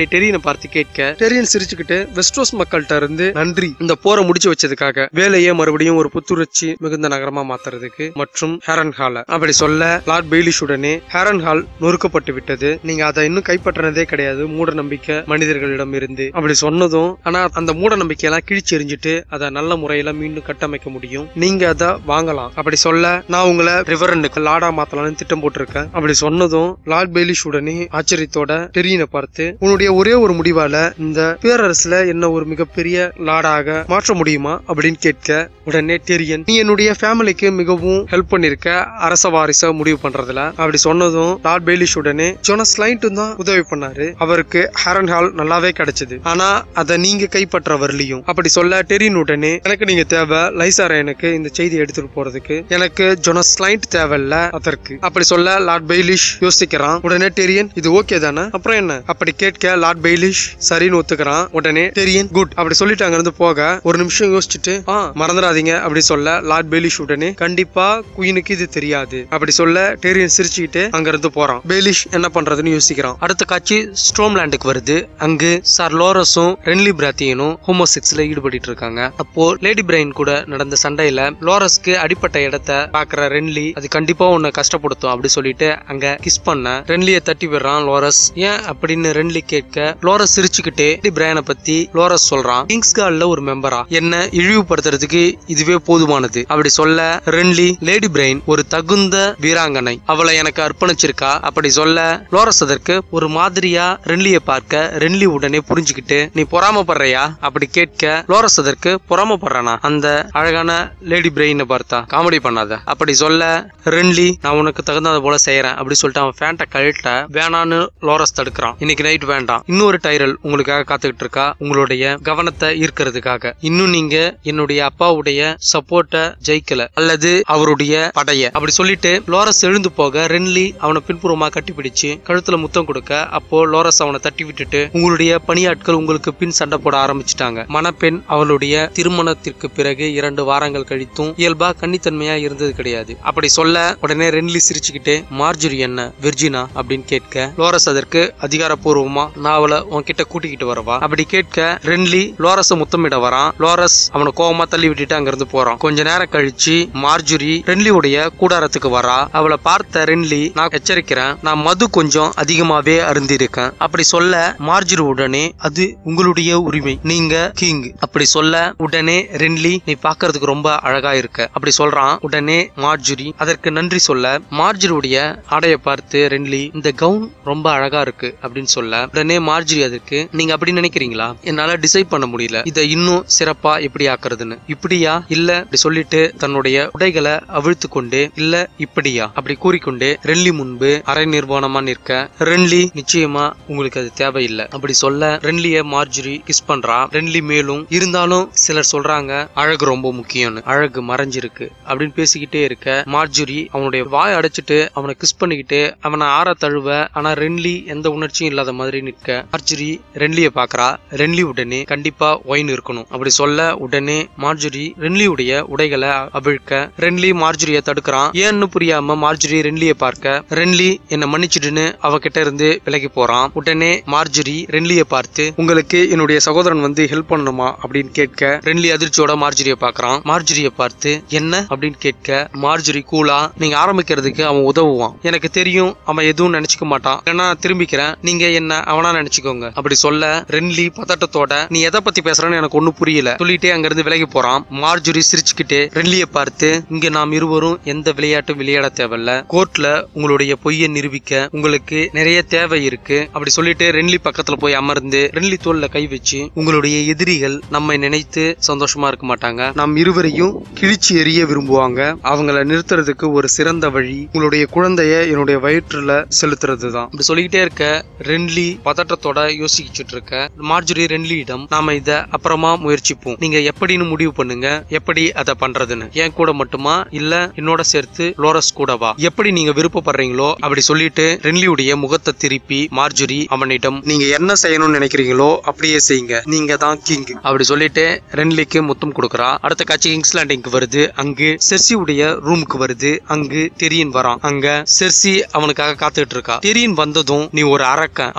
டெரியனை பார்த்து கேட்க டெரியன் சிரிச்சுக்கிட்டு வெஸ்ட்ரோஸ் மக்கள்கிட்ட இருந்து நன்றி இந்த போரை முடிச்சு வச்சதுக்காக வேலையை மறுபடியும் ஒரு புத்துணர்ச்சி மிகுந்த நகரமா மாத்துறதுக்கு மற்றும் ஹேரன் ஹால அப்படி சொல்ல லார்ட் பெய்லிஷ் உடனே ஹேரன் ஹால் நொறுக்கப்பட்டு விட்டது நீங்க அதை இன்னும் கைப்பற்றினதே கிடையாது மூட நம்பிக்கை மனிதர்களிடம் இருந்து அப்படி சொன்னதும் ஆனா அந்த மூட நம்பிக்கையெல்லாம் கிழிச்சு எறிஞ்சிட்டு அதை நல்ல முறையில மீண்டும் கட்டமைக்க முடியும் நீங்க அதை வாங்கலாம் அப்படி சொல்ல நான் உங்களை ரிவரண்டுக்கு லாடா மாத்தலாம்னு திட்டம் போட்டிருக்கேன் அப்படி சொன்னதும் லார்ட் பெய்லிஷ் உடனே ஆச்சரியத்தோட டெரியனை பார்த்து உன்னுடைய ஒரே ஒரு முடிவால இந்த பேரரசுல என்ன ஒரு மிகப்பெரிய லாடாக மாற்ற முடியுமா அப்படின்னு கேட்க உடனே டெரியன் நீ என்னுடைய ஃபேமிலிக்கு மிகவும் ஹெல்ப் பண்ணிருக்க அரச வாரிச முடிவு பண்றதுல அப்படி சொன்னதும் லார்ட் பெய்லிஷ் உடனே ஜோனஸ் லைட்டும் தான் உதவி பண்ணாரு அவருக்கு ஹேரன் ஹால் நல்லாவே கிடைச்சது ஆனா அதை நீங்க கைப்பற்ற வரலையும் அப்படி சொல்ல டெரியன் உடனே எனக்கு நீங்க தேவை லைசார எனக்கு இந்த செய்தி எடுத்துட்டு போறதுக்கு எனக்கு ஜோனஸ் லைட் தேவையில்ல அதற்கு அப்படி சொல்ல லார்ட் பெய்லிஷ் யோசிக்கிறான் உடனே டெரியன் இது ஓகே தானே அப்புறம் என்ன அப்படி கேட்க லார்ட் பெய்லிஷ் சரின்னு ஒத்துக்கிறான் உடனே டெரியன் குட் அப்படி சொல்லிட்டு அங்க இருந்து போக ஒரு நிமிஷம் யோசிச்சுட்டு ஆ மறந்துடாதீங்க அப்படி சொல்ல லார்ட் பெய்லிஷ் உடனே கண்டிப்பா குயினுக்கு இது தெரியாது அப்படி சொல்ல டெரியன் சிரிச்சுக்கிட்டு அங்க இருந்து போறான் பெய்லிஷ் என்ன பண்றதுன்னு யோசிக்கிறான் அடுத்த காட்சி ஸ்ட்ரோம்லேண்டுக்கு வருது அங்கு சார் லோரஸும் ரென்லி பிராத்தியனும் ஹோமோசெக்ஸ்ல ஈடுபட்டு இருக்காங்க அப்போ லேடி பிரைன் கூட நடந்த சண்டையில லோரஸ்க்கு அடிப்பட்ட இடத்த பாக்குற ரென்லி அது கண்டிப்பா உன்னை கஷ்டப்படுத்தும் அப்படி சொல்லிட்டு அங்க கிஸ் பண்ண ரென்லிய தட்டி விடுறான் லோரஸ் ஏன் அப்படின்னு ரென்லி கேட்க லோரஸ் சிரிச்சுக்கிட்டே லேடி பிரையனை பத்தி லோரஸ் சொல்றான் கிங்ஸ் கால்ல ஒரு மெம்பரா என்ன இழிவுபடுத்துறதுக்கு இதுவே போதுமானது அப்படி சொல்ல ரென்லி லேடி பிரைன் ஒரு தகுந்த வீராங்கனை அவளை எனக்கு அர்ப்பணிச்சிருக்கா அப்படி சொல்ல லோரஸ் அதற்கு ஒரு மாதிரியா ரென்லிய பார்க்க ரென்லி உடனே புரிஞ்சுக்கிட்டு நீ பொறாமப்படுறியா அப்படி கேட்க லோரஸ் அதற்கு பொறாமப்படுறானா அந்த அழகான லேடி பிரெயினை பார்த்தா காமெடி பண்ணாத அப்படி சொல்ல ரென்லி நான் உனக்கு தகுந்தது போல செய்யறேன் அப்படி சொல்லிட்டு அவன் ஃபேண்ட்டை கழட்ட வேணான்னு லோரஸ் தடுக்கிறான் இன்னைக்கு நைட் வேண்டாம் இன்னொரு டைரல் உங்களுக்காக காத்துக்கிட்டு இருக்கா உங்களுடைய கவனத்தை ஈர்க்கிறதுக்காக இன்னும் நீங்க என்னுடைய அப்பாவுடைய சப்போர்ட்ட ஜெயிக்கல அல்லது அவருடைய படைய அப்படி சொல்லிட்டு லோரஸ் எழுந்து போக ரென்லி அவனை பின்புறமா கட்டிப்பிடிச்சு கழுத்துல முத்தம் கொடுக்க அப்போ லோரஸ் அவனை தட்டி விட்டுட்டு உங்களுடைய பணியாட்கள் உங்களுக்கு பின் சண்டை போட ஆரம்பிச்சிட்டாங்க மணப்பெண் அவளுடைய திருமணத்திற்கு பிறகு இரண்டு வாரங்கள் கழித்தும் இயல்பா கன்னித்தன்மையா இருந்தது கிடையாது அப்படி சொல்ல உடனே ரென்லி சிரிச்சுக்கிட்டு மார்ஜுரி என்ன வெர்ஜினா அப்படின்னு கேட்க லோரஸ் அதற்கு அதிகாரப்பூர்வமா நான் அவளை உன்கிட்ட கூட்டிக்கிட்டு வரவா அப்படி கேட்க ரென்லி லோரஸ முத்தமிட வரான் லோரஸ் அவனை கோவமா தள்ளி விட்டுட்டு அங்கிருந்து போறான் கொஞ்ச நேரம் கழிச்சு மார்ஜுரி ரென்லியுடைய கூடாரத்துக்கு வரா அவளை பார்த்த ரென்லி நான் எச்சரிக்கிறேன் நான் மது கொஞ்சம் அதிகமாவே அருந்திருக்கேன் அப்படி சொல்ல மார்ஜுரி உடனே அது உங்களுடைய உரிமை நீங்க கிங் அப்படி சொல்ல உடனே ரென்லி நீ பார்க்கிறதுக்கு ரொம்ப அழகா இருக்க அப்படி சொல்றான் உடனே மார்ஜுரி அதற்கு நன்றி சொல்ல மார்ஜுரியுடைய ஆடைய பார்த்து ரென்லி இந்த கவுன் ரொம்ப அழகா இருக்கு அப்படின்னு சொல்ல உடனே மார்ஜுரி அதற்கு நீங்க அப்படி நினைக்கிறீங்களா என்னால டிசைட் பண்ண முடியல இதை இன்னும் சிறப்பா எப்படி ஆக்குறதுன்னு இப்படியா இல்ல அப்படி சொல்லிட்டு தன்னுடைய உடைகளை அவிழ்த்து கொண்டு இல்ல இப்படியா அப்படி கூறிக்கொண்டு ரென்லி முன்பு அரை நிர்வாணமா நிற்க ரென்லி நிச்சயமா உங்களுக்கு அது தேவையில்லை அப்படி சொல்ல ரென்லிய மார்ஜுரி கிஸ் பண்றா ரென்லி மேலும் இருந்தாலும் சிலர் சொல்றாங்க அழகு ரொம்ப முக்கியம்னு அழகு மறைஞ்சிருக்கு அப்படின்னு பேசிக்கிட்டே இருக்க மார்ஜுரி அவனுடைய வாய் அடைச்சிட்டு அவனை கிஸ் பண்ணிக்கிட்டு அவனை ஆற தழுவ ஆனா ரென்லி எந்த உணர்ச்சியும் இல்லாத மாதிரி நிற்க மார்ஜுரி ரென்லிய பாக்குறா ரென்லி உடனே கண்டிப்பா ஒயின் இருக்கணும் அப்படி சொல்ல உடனே மார்ஜுரி ரென்லியுடைய உடைகளை அவிழ்க்க ரென்லி மார்ஜுரிய தடுக்கிறான் ஏன்னு புரியாம மார்ஜுரி ரென்லிய பார்க்க ரென்லி என்ன மன்னிச்சிடுன்னு அவகிட்ட இருந்து விலகி போறான் உடனே மார்ஜுரி ரென்லிய பார்த்து உங்களுக்கு என்னுடைய சகோதரன் வந்து ஹெல்ப் பண்ணணுமா அப்படின்னு கேட்க ரென்லி அதிர்ச்சியோட மார்ஜுரிய பாக்குறான் மார்ஜுரிய பார்த்து என்ன அப்படின்னு கேட்க மார்ஜுரி கூலா நீங்க ஆரம்பிக்கிறதுக்கு அவன் உதவுவான் எனக்கு தெரியும் அவன் எதுவும் நினைச்சுக்க மாட்டான் ஏன்னா நான் திரும்பிக்கிறேன் நீங்க என்ன அவனா நினைச்சுக்கோங்க அப்படி சொல்ல ரென்லி பதட்டத்தோட நீ எதை பத்தி பேசுறன்னு எனக்கு ஒண்ணும் புரியல சொல்லிட்டே அங்க இருந்து விலகி போறான் மார்ஜுரி சிரிச்சுக்கிட்டே ரென்லிய பார்த்து இங்க நாம் இருவரும் எந்த விளையாட்டும் விளையாட தேவையில்ல கோர்ட்ல உங்களுடைய பொய்யை நிரூபிக்க உங்களுக்கு நிறைய தேவை இருக்கு அப்படி சொல்லிட்டு ரென்லி பக்கத்துல போய் அமர்ந்து ரென்லி தோல்ல கை வச்சு உங்களுடைய எதிரிகள் நம்மை நினைத்து சந்தோஷமா இருக்க மாட்டாங்க நாம் இருவரையும் கிழிச்சு எறிய விரும்புவாங்க அவங்கள நிறுத்துறதுக்கு ஒரு சிறந்த வழி உங்களுடைய குழந்தைய என்னுடைய வயிற்றுல செலுத்துறது தான் இப்படி சொல்லிக்கிட்டே இருக்க ரென்லி பதட்டத்தோட யோசிச்சுட்டு இருக்க மார்ஜுரி ரென்லியிடம் நாம இத அப்புறமா முயற்சிப்போம் நீங்க எப்படின்னு முடிவு பண்ணுங்க எப்படி அதை பண்றதுன்னு என் கூட மட்டுமா இல்ல என்னோட சேர்த்து லோரஸ் கூடவா எப்படி நீங்க விருப்பப்படுறீங்களோ அப்படி சொல்லிட்டு ரென்லியுடைய முகத்தை திருப்பி மார்ஜுரி அவனிடம் நீங்க என்ன செய்யணும்னு நினைக்கிறீங்களோ அப்படியே செய்யுங்க நீங்க தான் கிங் அப்படி சொல்லிட்டு ரென்லிக்கு முத்தம் கொடுக்கறா அடுத்த காட்சி கிங்ஸ் லேண்டிங்க்கு வருது அங்கு செர்சியுடைய ரூமுக்கு வருது அங்கு தெரியன் வரான் அங்க செர்சி அவனுக்காக காத்துட்டு இருக்கா தெரியன் வந்ததும் நீ ஒரு அரக்கன் அப்படின்னு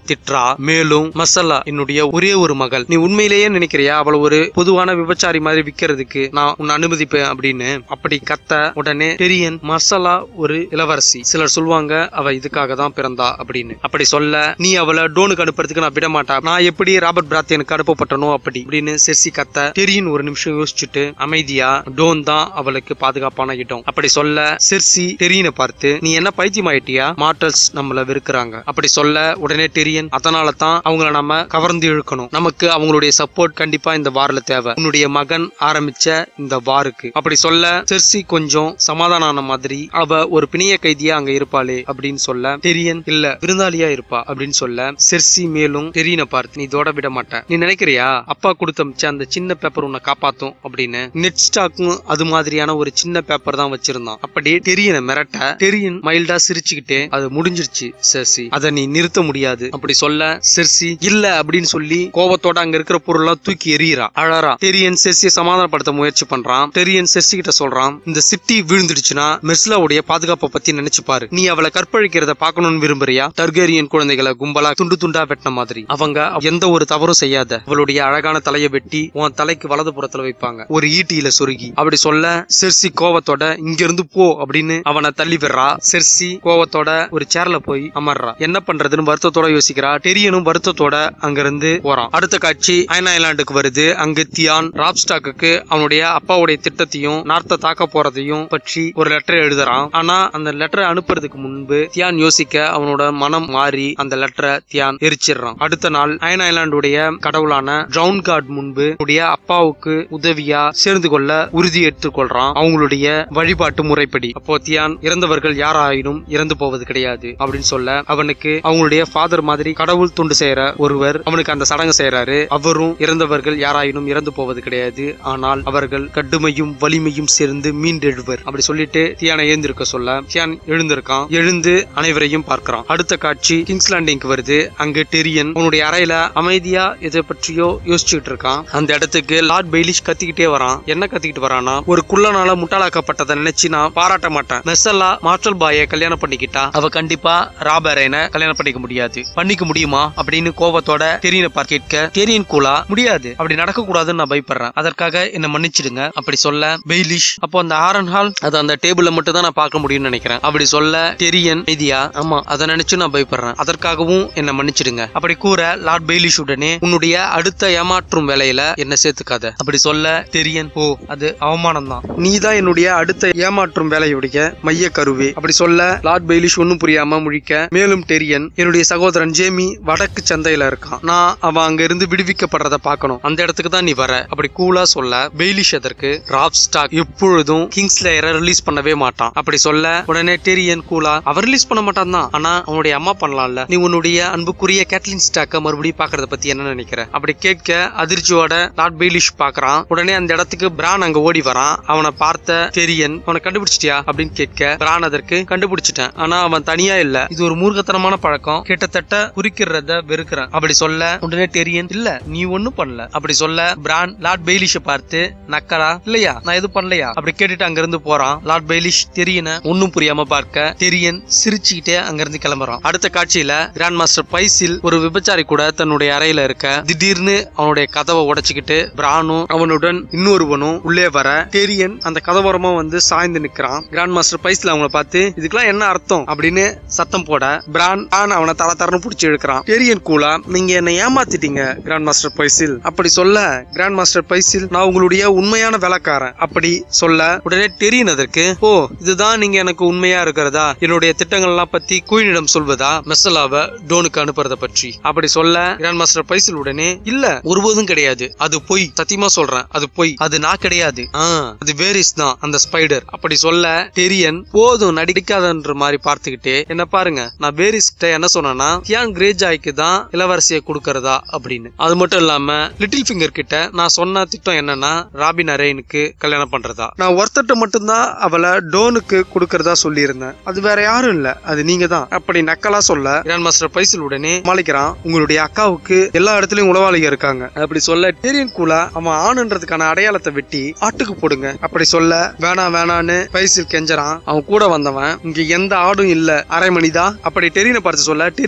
திட்றா மேலும் மசாலா என்னுடைய ஒரே ஒரு மகள் நீ உண்மையிலேயே நினைக்கிறியா அவள ஒரு பொதுவான விபச்சாரி மாதிரி விக்கிறதுக்கு நான் உன்னை அனுமதிப்பேன் அப்படின்னு அப்படி கத்த உடனே டெரியன் மசாலா ஒரு இளவரசி சிலர் சொல்லுவாங்க அவ இதுக்காக தான் பிறந்தா அப்படின்னு அப்படி சொல்ல நீ அவளை டோனுக்கு அனுப்புறதுக்கு நான் விட மாட்டேன் நான் எப்படி ராபர்ட் பிராத்தியனுக்கு அனுப்பப்பட்டனோ அப்படி அப்படின்னு செர்சி கத்த டெரியன் ஒரு நிமிஷம் யோசிச்சுட்டு அமைதியா டோன் தான் அவளுக்கு பாதுகாப்பான இடம் அப்படி சொல்ல செர்சி டெரியனை பார்த்து நீ என்ன பைத்தியமாயிட்டியா மார்டல்ஸ் நம்மள வெறுக்கிறாங்க அப்படி சொல்ல உடனே டெரியன் அதனால தான் அவங்கள நம்ம கவர்ந்து இழுக்கணும் நமக்கு அவங்களுடைய சப்போர்ட் கண்டிப்பா இந்த வார்ல தேவை உன்னுடைய மகன் ஆரம்பிச்ச இந்த வாருக்கு அப்படி சொல்ல செர்சி கொஞ்சம் சமாதானம் ஆன மாதிரி அவ ஒரு பிணைய கைதியா அங்க இருப்பாளே அப்படின்னு சொல்ல டெரியன் இல்ல விருந்தாளியா இருப்பா அப்படின்னு சொல்ல செர்சி மேலும் டெரியனை பார்த்து நீ இதோட விட மாட்ட நீ நினைக்கிறியா அப்பா கொடுத்த மிச்ச அந்த சின்ன பேப்பர் உன்னை காப்பாத்தும் அப்படின்னு நெட் ஸ்டாக்கும் அது மாதிரியான ஒரு சின்ன பேப்பர் தான் வச்சிருந்தான் அப்படி டெரியனை மிரட்ட டெரியன் மைல்டா சிரிச்சுக்கிட்டே அது முடிஞ்சிருச்சு செர்சி அதை நீ நிறுத்த முடியாது அப்படி சொல்ல செர்சி இல்ல அப்படின்னு சொல்லி கோபத்தோட அங்க இருக்கிற பொருள்லாம் தூக்கி எறியறா அழறா டெரியன் செர்சியை சமாதானப்படுத்த முயற்சி பண்றான் டெரியன் செர்சி கிட்ட சொல்றான் இந்த சிட்டி விழுந்துடுச்சுன்னா மெர்ஸ்லாவுடைய பாதுகாப்பை பத்தி நினைச்சு பாரு நீ அவளை கற்பழிக்கிறத பார்க்கணும்னு விரும்புறியா டர்கேரியன் குழந்தைகளை கும்பலா துண்டு துண்டா வெட்டின மாதிரி அவங்க எந்த ஒரு தவறும் செய்யாத அவளுடைய அழகான தலையை வெட்டி உன் தலைக்கு வலது புறத்துல வைப்பாங்க ஒரு ஈட்டியில சொருகி அப்படி சொல்ல செர்சி கோவத்தோட இங்க இருந்து போ அப்படின்னு அவனை தள்ளி விடுறா செர்சி கோவத்தோட ஒரு சேர்ல போய் அமர்றா என்ன பண்றதுன்னு வருத்தத்தோட யோசிக்கிறா டெரியனும் வருத்தத்தோட அங்க இருந்து போறான் அடுத்த காட்சி ஐன் ஐலாண்டுக்கு வருது அங்கு தியான் ராப்ஸ்டாக்கு அவனுடைய அப்பாவுடைய திட்டத்தையும் நார்த்த தாக்க போறதையும் பற்றி ஒரு லெட்டர் எழுதுறான் ஆனா அந்த லெட்டரை அனுப்புறதுக்கு முன்பு தியான் யோசிக்க அவனோட மனம் மாறி அந்த லெட்டரை தியான் எரிச்சிடுறான் அடுத்த நாள் அயன் ஐலாண்டுடைய கடவுளான ஜவுன் காட் முன்பு உடைய அப்பாவுக்கு உதவியா சேர்ந்து கொள்ள உறுதி எடுத்துக்கொள்றான் அவங்களுடைய வழிபாட்டு முறைப்படி அப்போ தியான் இறந்தவர்கள் யாராயினும் இறந்து போவது கிடையாது அப்படின்னு சொல்ல அவனுக்கு அவங்களுடைய ஃபாதர் மாதிரி கடவுள் துண்டு செய்யற ஒருவர் அவனுக்கு அந்த சடங்கு செய்யறாரு அவரும் இறந்தவர்கள் யாராயினும் இறந்து போவது கிடையாது ஆனால் அவர்கள் கடுமையும் வலிமையும் சேர்ந்து மீண்டெழுவர் அப்படி சொல்லிட்டு தியானை எழுந்திருக்க சொல்ல தியான் எழுந்திருக்கான் எழுந்து அனைவரையும் பார்க்கறான் அடுத்த காட்சி கிங்ஸ் லேண்டிங்க்கு வருது அங்கு டெரியன் அவனுடைய அறையில அமைதியா எதை பற்றியோ யோசிச்சுட்டு இருக்கான் அந்த இடத்துக்கு லார்ட் பெய்லிஷ் கத்திக்கிட்டே வரான் என்ன கத்திக்கிட்டு வரானா ஒரு குள்ளனால முட்டாளாக்கப்பட்டதை நினைச்சு நான் பாராட்ட மாட்டேன் மெஸ்ஸல்லா மார்ஷல் பாயை கல்யாணம் பண்ணிக்கிட்டா அவ கண்டிப்பா ராபரேன கல்யாணம் பண்ணிக்க முடியாது பண்ணிக்க முடியுமா அப்படின்னு கோபத்தோட டெரியனை பார்த்து கேட்க டெரியன் கூலா முடியாது அப்படி நடக்க கூடாதுன்னு நான் பயப்படுறேன் அதற்காக என்ன மன்னிச்சிடுங்க அப்படி சொல்ல பெய்லிஷ் அப்போ அந்த ஆரன் ஹால் அது அந்த டேபிள்ல மட்டும் தான் நான் பார்க்க முடியும்னு நினைக்கிறேன் அப்படி சொல்ல டெரியன் ஐடியா ஆமா அதை நினைச்சு நான் பயப்படுறேன் அதற்காகவும் என்ன மன்னிச்சிடுங்க அப்படி கூற லார்ட் பெய்லிஷ் உடனே உன்னுடைய அடுத்த ஏமாற்றும் வேலையில என்ன சேர்த்துக்காத அப்படி சொல்ல டெரியன் ஓ அது அவமானம் தான் நீ தான் என்னுடைய அடுத்த ஏமாற்றும் வேலையுடைய மைய கருவே அப்படி சொல்ல லார்ட் பெய்லிஷ் ஒன்னும் புரியாம முழிக்க மேலும் டெரியன் என்னுடைய சகோதரன் ஜேமி வடக்கு சந்தையில இருக்கான் நான் அவன் அங்க இருந்து விடுவிக்கப்படுறத பார்க்கணும் அந்த இடத்துக்கு தான் நீ வர அப்படி கூலா சொல்ல பெய்லிஷ் அதற்கு ராப் ஸ்டாக் எப்பொழுதும் கிங்ஸ் லேயரை ரிலீஸ் பண்ணவே மாட்டான் அப்படி சொல்ல உடனே டெரியன் கூலா அவர் ரிலீஸ் பண்ண மாட்டான் தான் ஆனா அவனுடைய அம்மா பண்ணலாம்ல நீ உன்னுடைய அன்புக்குரிய கேட்லின் ஸ்டாக்க மறுபடியும் பாக்குறத பத்தி என்ன நினைக்கிற அப்படி கேட்க அதிர்ச்சியோட லார்ட் பெய்லிஷ் பாக்குறான் உடனே அந்த இடத்துக்கு பிரான் அங்க ஓடி வரான் அவனை பார்த்த டெரியன் அவனை கண்டுபிடிச்சிட்டியா அப்படின்னு கேட்க பிரான் அதற்கு கண்டுபிடிச்சிட்டேன் ஆனா அவன் தனியா இல்ல இது ஒரு மூர்க்கத்தனமான பழக்கம் கிட்டத்தட்ட குறிக்கிறத வெறுக்கிறேன் அப்படி சொல்ல உடனே டெரியன் இல்ல நீ ஒண்ணும் பண்ணல அப்படி சொல்ல பிரான் லார்ட் பெய்லிஷ பார்த்து நக்கலா இல்லையா நான் எதுவும் பண்ணலையா அப்படி கேட்டுட்டு அங்க இருந்து போறான் லார்ட் பெய்லிஷ் தெரியன ஒண்ணும் புரியாம பார்க்க தெரியன் சிரிச்சுக்கிட்டே அங்க இருந்து கிளம்புறான் அடுத்த காட்சியில கிராண்ட் மாஸ்டர் பைசில் ஒரு விபச்சாரி கூட தன்னுடைய அறையில இருக்க திடீர்னு அவனுடைய கதவை உடைச்சுக்கிட்டு பிரானும் அவனுடன் இன்னொருவனும் உள்ளே வர டெரியன் அந்த கதவோரமா வந்து சாய்ந்து நிக்கிறான் கிராண்ட் மாஸ்டர் பைஸ்ல அவங்கள பார்த்து இதுக்கெல்லாம் என்ன அர்த்தம் அப்படின்னு சத்தம் போட பிரான் பிரான் அவனை தர தரன்னு புடிச்சு இழுக்கிறான் டெரியன் கூலா நீங்க என்னை ஏமாத்திட்டீங்க கிராண்ட் மாஸ்டர் பைசில் அப்படி சொல்ல கிராண்ட் மாஸ்டர் பைசில் நான் உங்களுடைய உண்மையான வேலைக்காரன் அப்படி சொல்ல உடனே டெரியன் அதற்கு ஓ இதுதான் நீங்க எனக்கு உண்மையா இருக்கிறதா என்னுடைய திட்டங்கள்லாம் பத்தி குயினிடம் சொல்வதா மெசலாவ டோனுக்கு அனுப்புறத பற்றி அப்படி சொல்ல கிராண்ட் மாஸ்டர் பைசில் உடனே இல்ல ஒருபோதும் கிடையாது அது பொய் சத்தியமா சொல்றேன் அது பொய் அது நான் கிடையாது ஆ, அது வேரிஸ் தான் அந்த ஸ்பைடர் அப்படி சொல்ல டெரியன் போதும் நடிக்காதன்ற மாதிரி பார்த்துக்கிட்டே என்ன பாருங்க நான் வேரிஸ் கிட்ட என்ன சொன்னேன்னா தியான் கிரேஜாய்க்கு தான் இளவரசியை கொடுக்கறதா அப்படின்னு அது மட்டும் இல்லாம லிட்டில் ஃபிங்கர் கிட்ட நான் சொன்ன திட்டம் என்னன்னா ராபின் அரேனுக்கு கல்யாணம் பண்றதா நான் ஒருத்தட்ட மட்டும்தான் அவளை டோனுக்கு கொடுக்கறதா சொல்லியிருந்தேன் அது வேற யாரும் இல்ல அது நீங்க தான் அப்படி நக்கலா சொல்ல கிராண்ட் மாஸ்டர் பைசல் உடனே மாளிக்கிறான் உங்களுடைய அக்காவுக்கு எல்லா இடத்துலயும் உளவாளிக இருக்காங்க அப்படி சொல்ல டேரியன் கூலா அவன் ஆணுன்றதுக்கான அடையாளத்தை வெட்டி ஆட்டுக்கு போடுங்க அப்படி சொல்ல வேணாம் வேணான்னு பைசில் கெஞ்சறான் அவன் கூட வந்தவன் இங்க எந்த ஆடும் இல்ல அரை மணிதான் அப்படி டெரியனை பார்த்து சொல்ல டெரியன் உடனே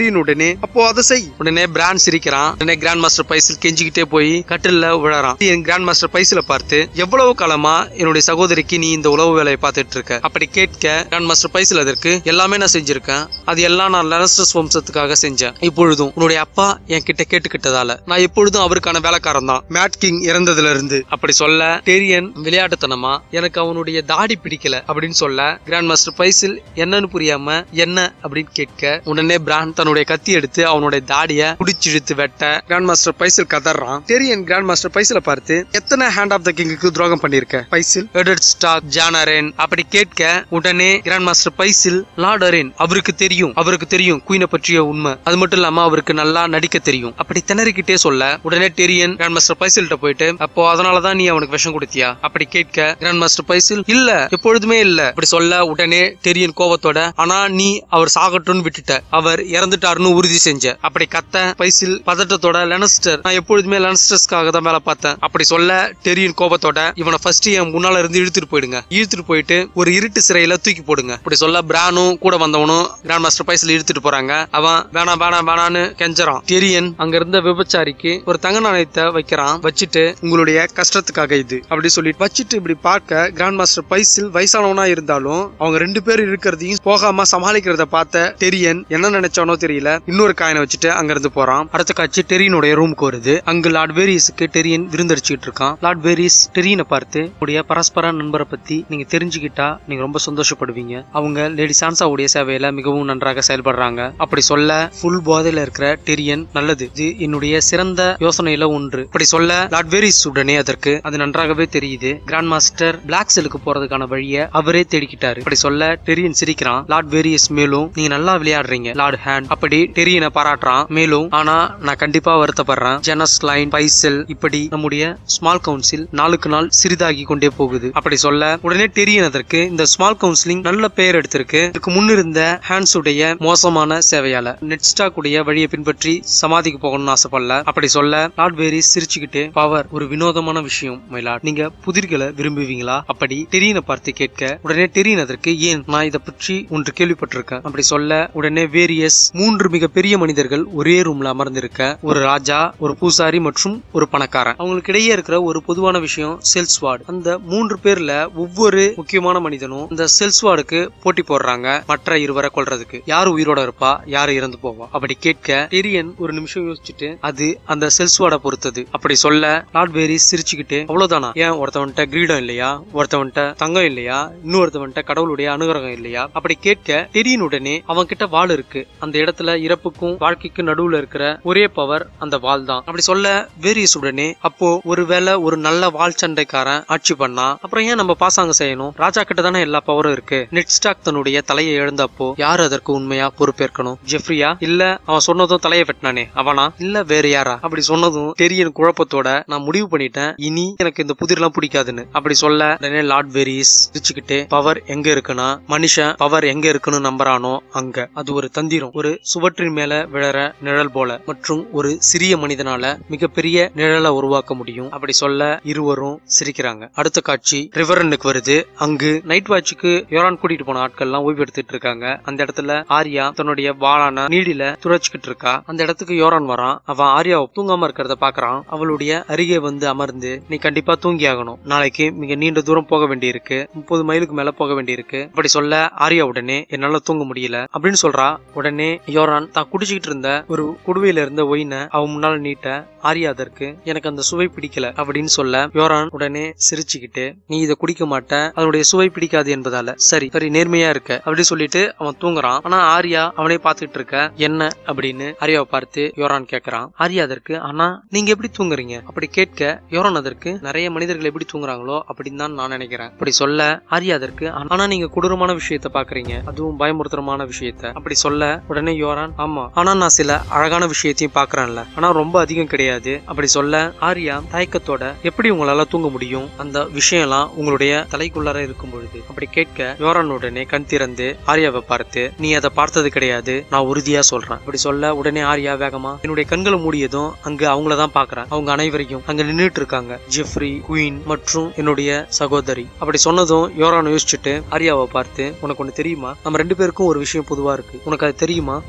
உடனே அப்போ அதை செய் உடனே பிராண்ட் சிரிக்கிறான் உடனே கிராண்ட் மாஸ்டர் பைசில் கெஞ்சிக்கிட்டே போய் கட்டில்ல விழறான் என் கிராண்ட் மாஸ்டர் பைசில பார்த்து எவ்வளவு காலமா என்னுடைய சகோதரிக்கு நீ இந்த உளவு வேலையை பார்த்துட்டு இருக்க அப்படி கேட்க கிராண்ட் மாஸ்டர் பைசில் அதற்கு எல்லாமே நான் செஞ்சிருக்கேன் அது எல்லாம் நான் லெனஸ்டர்ஸ் வம்சத்துக்காக செஞ்சேன் இப்பொழுதும் உன்னுடைய அப்பா என் கிட்ட கேட்டுக்கிட்டதால நான் எப்பொழுதும் அவருக்கான வேலைக்காரன் தான் மேட் கிங் இறந்ததுல இருந்து அப்படி சொல்ல டெரியன் விளையாட்டுத்தனமா எனக்கு அவனுடைய தாடி பிடிக்கல அப்படின்னு சொல்ல கிராண்ட் மாஸ்டர் பைசில் என்னன்னு புரியாம என்ன அப்படின்னு கேட்க உடனே பிராண்ட் தன்னுடைய கத்தி எடுத்து அவனுடைய தாடிய புடிச்சு இழுத்து வெட்ட கிராண்ட் மாஸ்டர் பைசில் கதறான் டெரியன் கிராண்ட் மாஸ்டர் பைசில பார்த்து எத்தனை ஹேண்ட் ஆஃப் த கிங்குக்கு துரோகம் பண்ணிருக்க பைசில் எடர்ட் ஸ்டாக் ஜானரேன் அப்படி கேட்க உடனே grand maester Pycelle lord Arryn அவருக்கு தெரியும் அவருக்கு தெரியும் குயினை பற்றிய உண்மை அது மட்டும் இல்லாம அவருக்கு நல்லா நடிக்க தெரியும் அப்படி திணறிக்கிட்டே சொல்ல உடனே டெரியன் கிராண்ட் மாஸ்டர் பைசில்கிட்ட போயிட்டு அப்போ அதனாலதான் நீ அவனுக்கு விஷம் கொடுத்தியா அப்படி கேட்க கிராண்ட் மாஸ்டர் பைசில் இல்ல எப்பொழுதுமே இல்ல அப்படி சொல்ல உடனே டெரியன் கோவத்தோட ஆனா நீ அவர் சாகட்டும்னு விட்டுட்ட அவர் இறந்துட்டாருன்னு உறுதி செஞ்ச அப்படி கத்த பைசில் பதட்டத்தோட லெனஸ்டர் நான் எப்பொழுதுமே லெனஸ்டர்ஸ்க்காக தான் வேலை பார்த்தேன் அப்படி சொல்ல டெரியன் கோபத்தோட இவனை ஃபர்ஸ்ட் என் முன்னால இருந்து இழுத்துட்டு போயிடுங்க இழுத்துட்டு போயிட்டு ஒரு இருட்டு சிறையில தூக்கி போடுங்க அப்படி சொல்ல பிரானும் கூட வந்தவனும் கிராண்ட் மாஸ்டர் பைசில் இழுத்துட்டு போறாங்க அவன் வேணாம் வேணாம் வேணான்னு கெஞ்சறான் டெரியன் அங்க இருந்த விபச்சாரிக்கு ஒரு தங்க நாணயத்தை வைக்கிறான் வச்சுட்டு உங்களுடைய கஷ்டத்துக்காக இது அப்படி சொல்லிட்டு வச்சுட்டு இப்படி பார்க்க கிராண்ட் மாஸ்டர் பைசில் வயசானவனா இருந்தாலும் அவங்க ரெண்டு பேரும் இருக்கிறதையும் போகாம சமாளிக்கிறத பார்த்த டெரியன் என்ன நினைச்சானோ தெரியல இன்னொரு காயினை வச்சுட்டு அங்க இருந்து போறான் அடுத்த காட்சி டெரியனுடைய ரூமுக்கு வருது அங்கு லார்ட் வேரியஸுக்கு டெரியன் விருந்தடிச்சுட்டு இருக்கான் லார்ட் வேரியஸ் டெரியனை பார்த்து உடைய பரஸ்பர நண்பரை பத்தி நீங்க தெரிஞ்சுக்கிட்டா நீங்க ரொம்ப சந்தோஷப்படுவீங்க அவங்க லேடி சான்சாவுடைய சேவையில மிகவும் நன்றாக செயல்படுறாங்க அப்படி சொல்ல ஃபுல் போதையில இருக்கிற டெரியன் நல்லது இது என்னுடைய சிறந்த யோசனையில ஒன்று அப்படி சொல்ல லார்ட் வேரியஸ் உடனே அதற்கு அது நன்றாகவே தெரியுது கிராண்ட் மாஸ்டர் பிளாக் செலுக்கு போறதுக்கான வழியை அவரே தேடிக்கிட்டாரு அப்படி சொல்ல டெரியன் சிரிக்கிறான் லார்ட் வேரியஸ் மேலும் நீங்க நல்லா விளையாடுறீங்க லார்ட் ஹேண்ட் அப்படி டெரியனை பாராட்டுறான் மேலும் ஆனா நான் கண்டிப்பா வருத்தப்படுறேன் ஜெனஸ் லைன் பைசல் இப்படி நம்முடைய ஸ்மால் கவுன்சில் நாளுக்கு நாள் சிறிதாகி கொண்டே போகுது அப்படி சொல்ல உடனே டெரியன் அதற்கு இந்த ஸ்மால் கவுன்சிலிங் நல்ல பெயர் எடுத்திருக்கு இதுக்கு முன்னிருந்த ஹேண்ட்ஸ் உடைய மோசமான சேவையால நெட்ஸ்டாக் உடைய வழியை பின்பற்றி சமாதிக்கு போகணும்னு ஆசைப்படல அப்படி சொல்ல லார்ட் வேரி சிரிச்சுக்கிட்டு பவர் ஒரு வினோதமான விஷயம் மயிலாட் நீங்க புதிர்களை விரும்புவீங்களா அப்படி டெரியனை பார்த்து கேட்க உடனே டெரியன் அதற்கு ஏன் நான் இதை பற்றி ஒன்று கேள்விப்பட்டிருக்கேன் அப்படி சொல்ல உடனே வேரியஸ் மூன்று மிகப்பெரிய மனிதர்கள் ஒரே ரூம்ல அமர்ந்திருக்க ஒரு ராஜா ஒரு பூசாரி மற்றும் ஒரு பணக்காரன் அவங்களுக்கு இடையே இருக்கிற ஒரு பொதுவான விஷயம் செல்ஸ்வார்டு அந்த மூன்று பேர்ல ஒவ்வொரு முக்கியமான மனிதனும் இந்த செல்ஸ்வார்டுக்கு போட்டி போடுறாங்க மற்ற இருவரை கொல்றதுக்கு யார் உயிரோட இருப்பா யார் இறந்து போவா அப்படி கேட்க டெரியன் ஒரு நிமிஷம் யோசிச்சுட்டு அது அந்த செல்ஸ்வார்டை பொறுத்தது அப்படி சொல்ல லார்ட் வேரி சிரிச்சுக்கிட்டு அவ்வளவுதானா ஏன் ஒருத்தவன்ட்ட கிரீடம் இல்லையா ஒருத்தவன்ட்ட தங்கம் இல்லையா இன்னொருத்தவன்ட்ட கடவுளுடைய அனுகிரகம் இல்லையா அப்படி கேட்க டெரியன் உடனே அவன் கிட்ட வாள் இருக்கு அந்த இடத்துல இறப்புக்கும் வாழ்க்கைக்கும் நடுவுல இருக்கிற ஒரே பவர் அந்த வாள் தான் அப்படி சொல்ல வேரியஸ் உடனே அப்போ ஒருவேளை ஒரு நல்ல வாள் சண்டைக்காரன் ஆட்சி பண்ணா அப்புறம் ஏன் நம்ம பாசாங்க செய்யணும் ராஜா கிட்ட தானே எல்லா பவரும் இருக்கு நெட்ஸ்டாக் தன்னுடைய தலையை எழுந்தப்போ யார் அதற்கு உண்மையா பொறுப்பேற்கணும் ஜெஃப்ரியா இல்ல அவன் சொன்னதும் தலையை வெட்டினானே அவனா இல்ல வேற யாரா அப்படி சொன்னதும் டெரியன் குழப்பத்தோட நான் முடிவு பண்ணிட்டேன் இனி எனக்கு இந்த புதிர்லாம் பிடிக்காதுன்னு அப்படி சொல்ல உடனே லார்ட் வெரிஸ் சிரிச்சுக்கிட்டு பவர் எங்க இருக்குன்னா மனுஷன் பவர் எங்க இருக்குன்னு நம்புறானோ அங்க அது ஒரு தந்திரம் ஒரு சுவற்றின் மேல விழற நிழல் போல மற்றும் ஒரு சிறிய மனிதனால மிகப்பெரிய நிழலை உருவாக்க முடியும் அப்படி சொல்ல இருவரும் சிரிக்கிறாங்க அடுத்த காட்சி ரிவரனுக்கு வருது அங்கு நைட் வாட்சுக்கு யோரான் கூட்டிட்டு போன ஆட்கள் எல்லாம் ஓய்வு எடுத்துட்டு இருக்காங்க அந்த இடத்துல ஆர்யா தன்னுடைய வாளான நீடில துரைச்சுக்கிட்டு இருக்கா அந்த இடத்துக்கு யோரான் வரான் அவன் ஆர்யாவை தூங்காம இருக்கிறத பாக்குறான் அவளுடைய அருகே வந்து அமர்ந்து நீ கண்டிப்பா தூங்கி ஆகணும் நாளைக்கு மிக நீண்ட தூரம் போக வேண்டியிருக்கு முப்பது மைலுக்கு மேல போக வேண்டியிருக்கு அப்படி சொல்ல ஆர்யா உடனே என்னால தூங்க முடியல அப்படின்னு சொல்றா உடனே யோரான் தான் குடிச்சுக்கிட்டு இருந்த ஒரு குடுவையில இருந்த ஒயினை அவன் முன்னால நீட்ட ஆர்யா அதற்கு எனக்கு அந்த சுவை பிடிக்கல அப்படின்னு சொல்ல யோரான் உடனே சிரிச்சுக்கிட்டு நீ இதை குடிக்க மாட்ட அதனுடைய சுவை பிடிக்காது என்பதால சரி சரி நேர்மையா இருக்க அப்படி சொல்லிட்டு அவன் தூங்குறான் ஆனா ஆர்யா அவனே பார்த்துட்டு இருக்க என்ன அப்படின்னு ஆர்யாவை பார்த்து யோரான் கேக்குறான் ஆர்யா அதற்கு ஆனா நீங்க எப்படி தூங்குறீங்க அப்படி கேட்க யோரான் அதற்கு நிறைய மனிதர்கள் எப்படி தூங்குறாங்களோ அப்படின்னு தான் நான் நினைக்கிறேன் அப்படி சொல்ல ஆர்யா அதற்கு ஆனா நீங்க கொடூரமான விஷயத்த பாக்குறீங்க அதுவும் பயமுறுத்தரமான விஷயத்த அப்படி சொல்ல உடனே யோரான் ஆமா ஆனா நான் சில அழகான விஷயத்தையும் பாக்குறேன்ல ஆனா ரொம்ப அதிகம் கிடையாது அப்படி சொல்ல ஆர்யா தயக்கத்தோட எப்படி உங்களால தூங்க முடியும் அந்த விஷயம்லாம் உங்களுடைய தலைக்குள்ளார இருக்கும் பொழுது அப்படி கேட்க யோரான் உடனே கண் திறந்து ஆர்யாவை பார்த்து நீ அதை பார்த்தது கிடையாது நான் உறுதியா சொல்றேன் அப்படி சொல்ல உடனே ஆர்யா வேகமா என்னுடைய கண்களை மூடியதும் அங்க அவங்கள தான் பாக்குறேன் அவங்க அனைவரையும் அங்க நின்னுட்டு இருக்காங்க ஜெஃப்ரி குயின் மற்றும் என்னுடைய சகோதரி அப்படி சொன்னதும் யோரான் யோசிச்சுட்டு ஆர்யாவை பார்த்து உனக்கு ஒண்ணு தெரியுமா நம்ம ரெண்டு பேருக்கும் ஒரு விஷயம் பொதுவா இருக்கு உனக்கு அது தெரியுமா அப்போ நான் கண்டிப்பா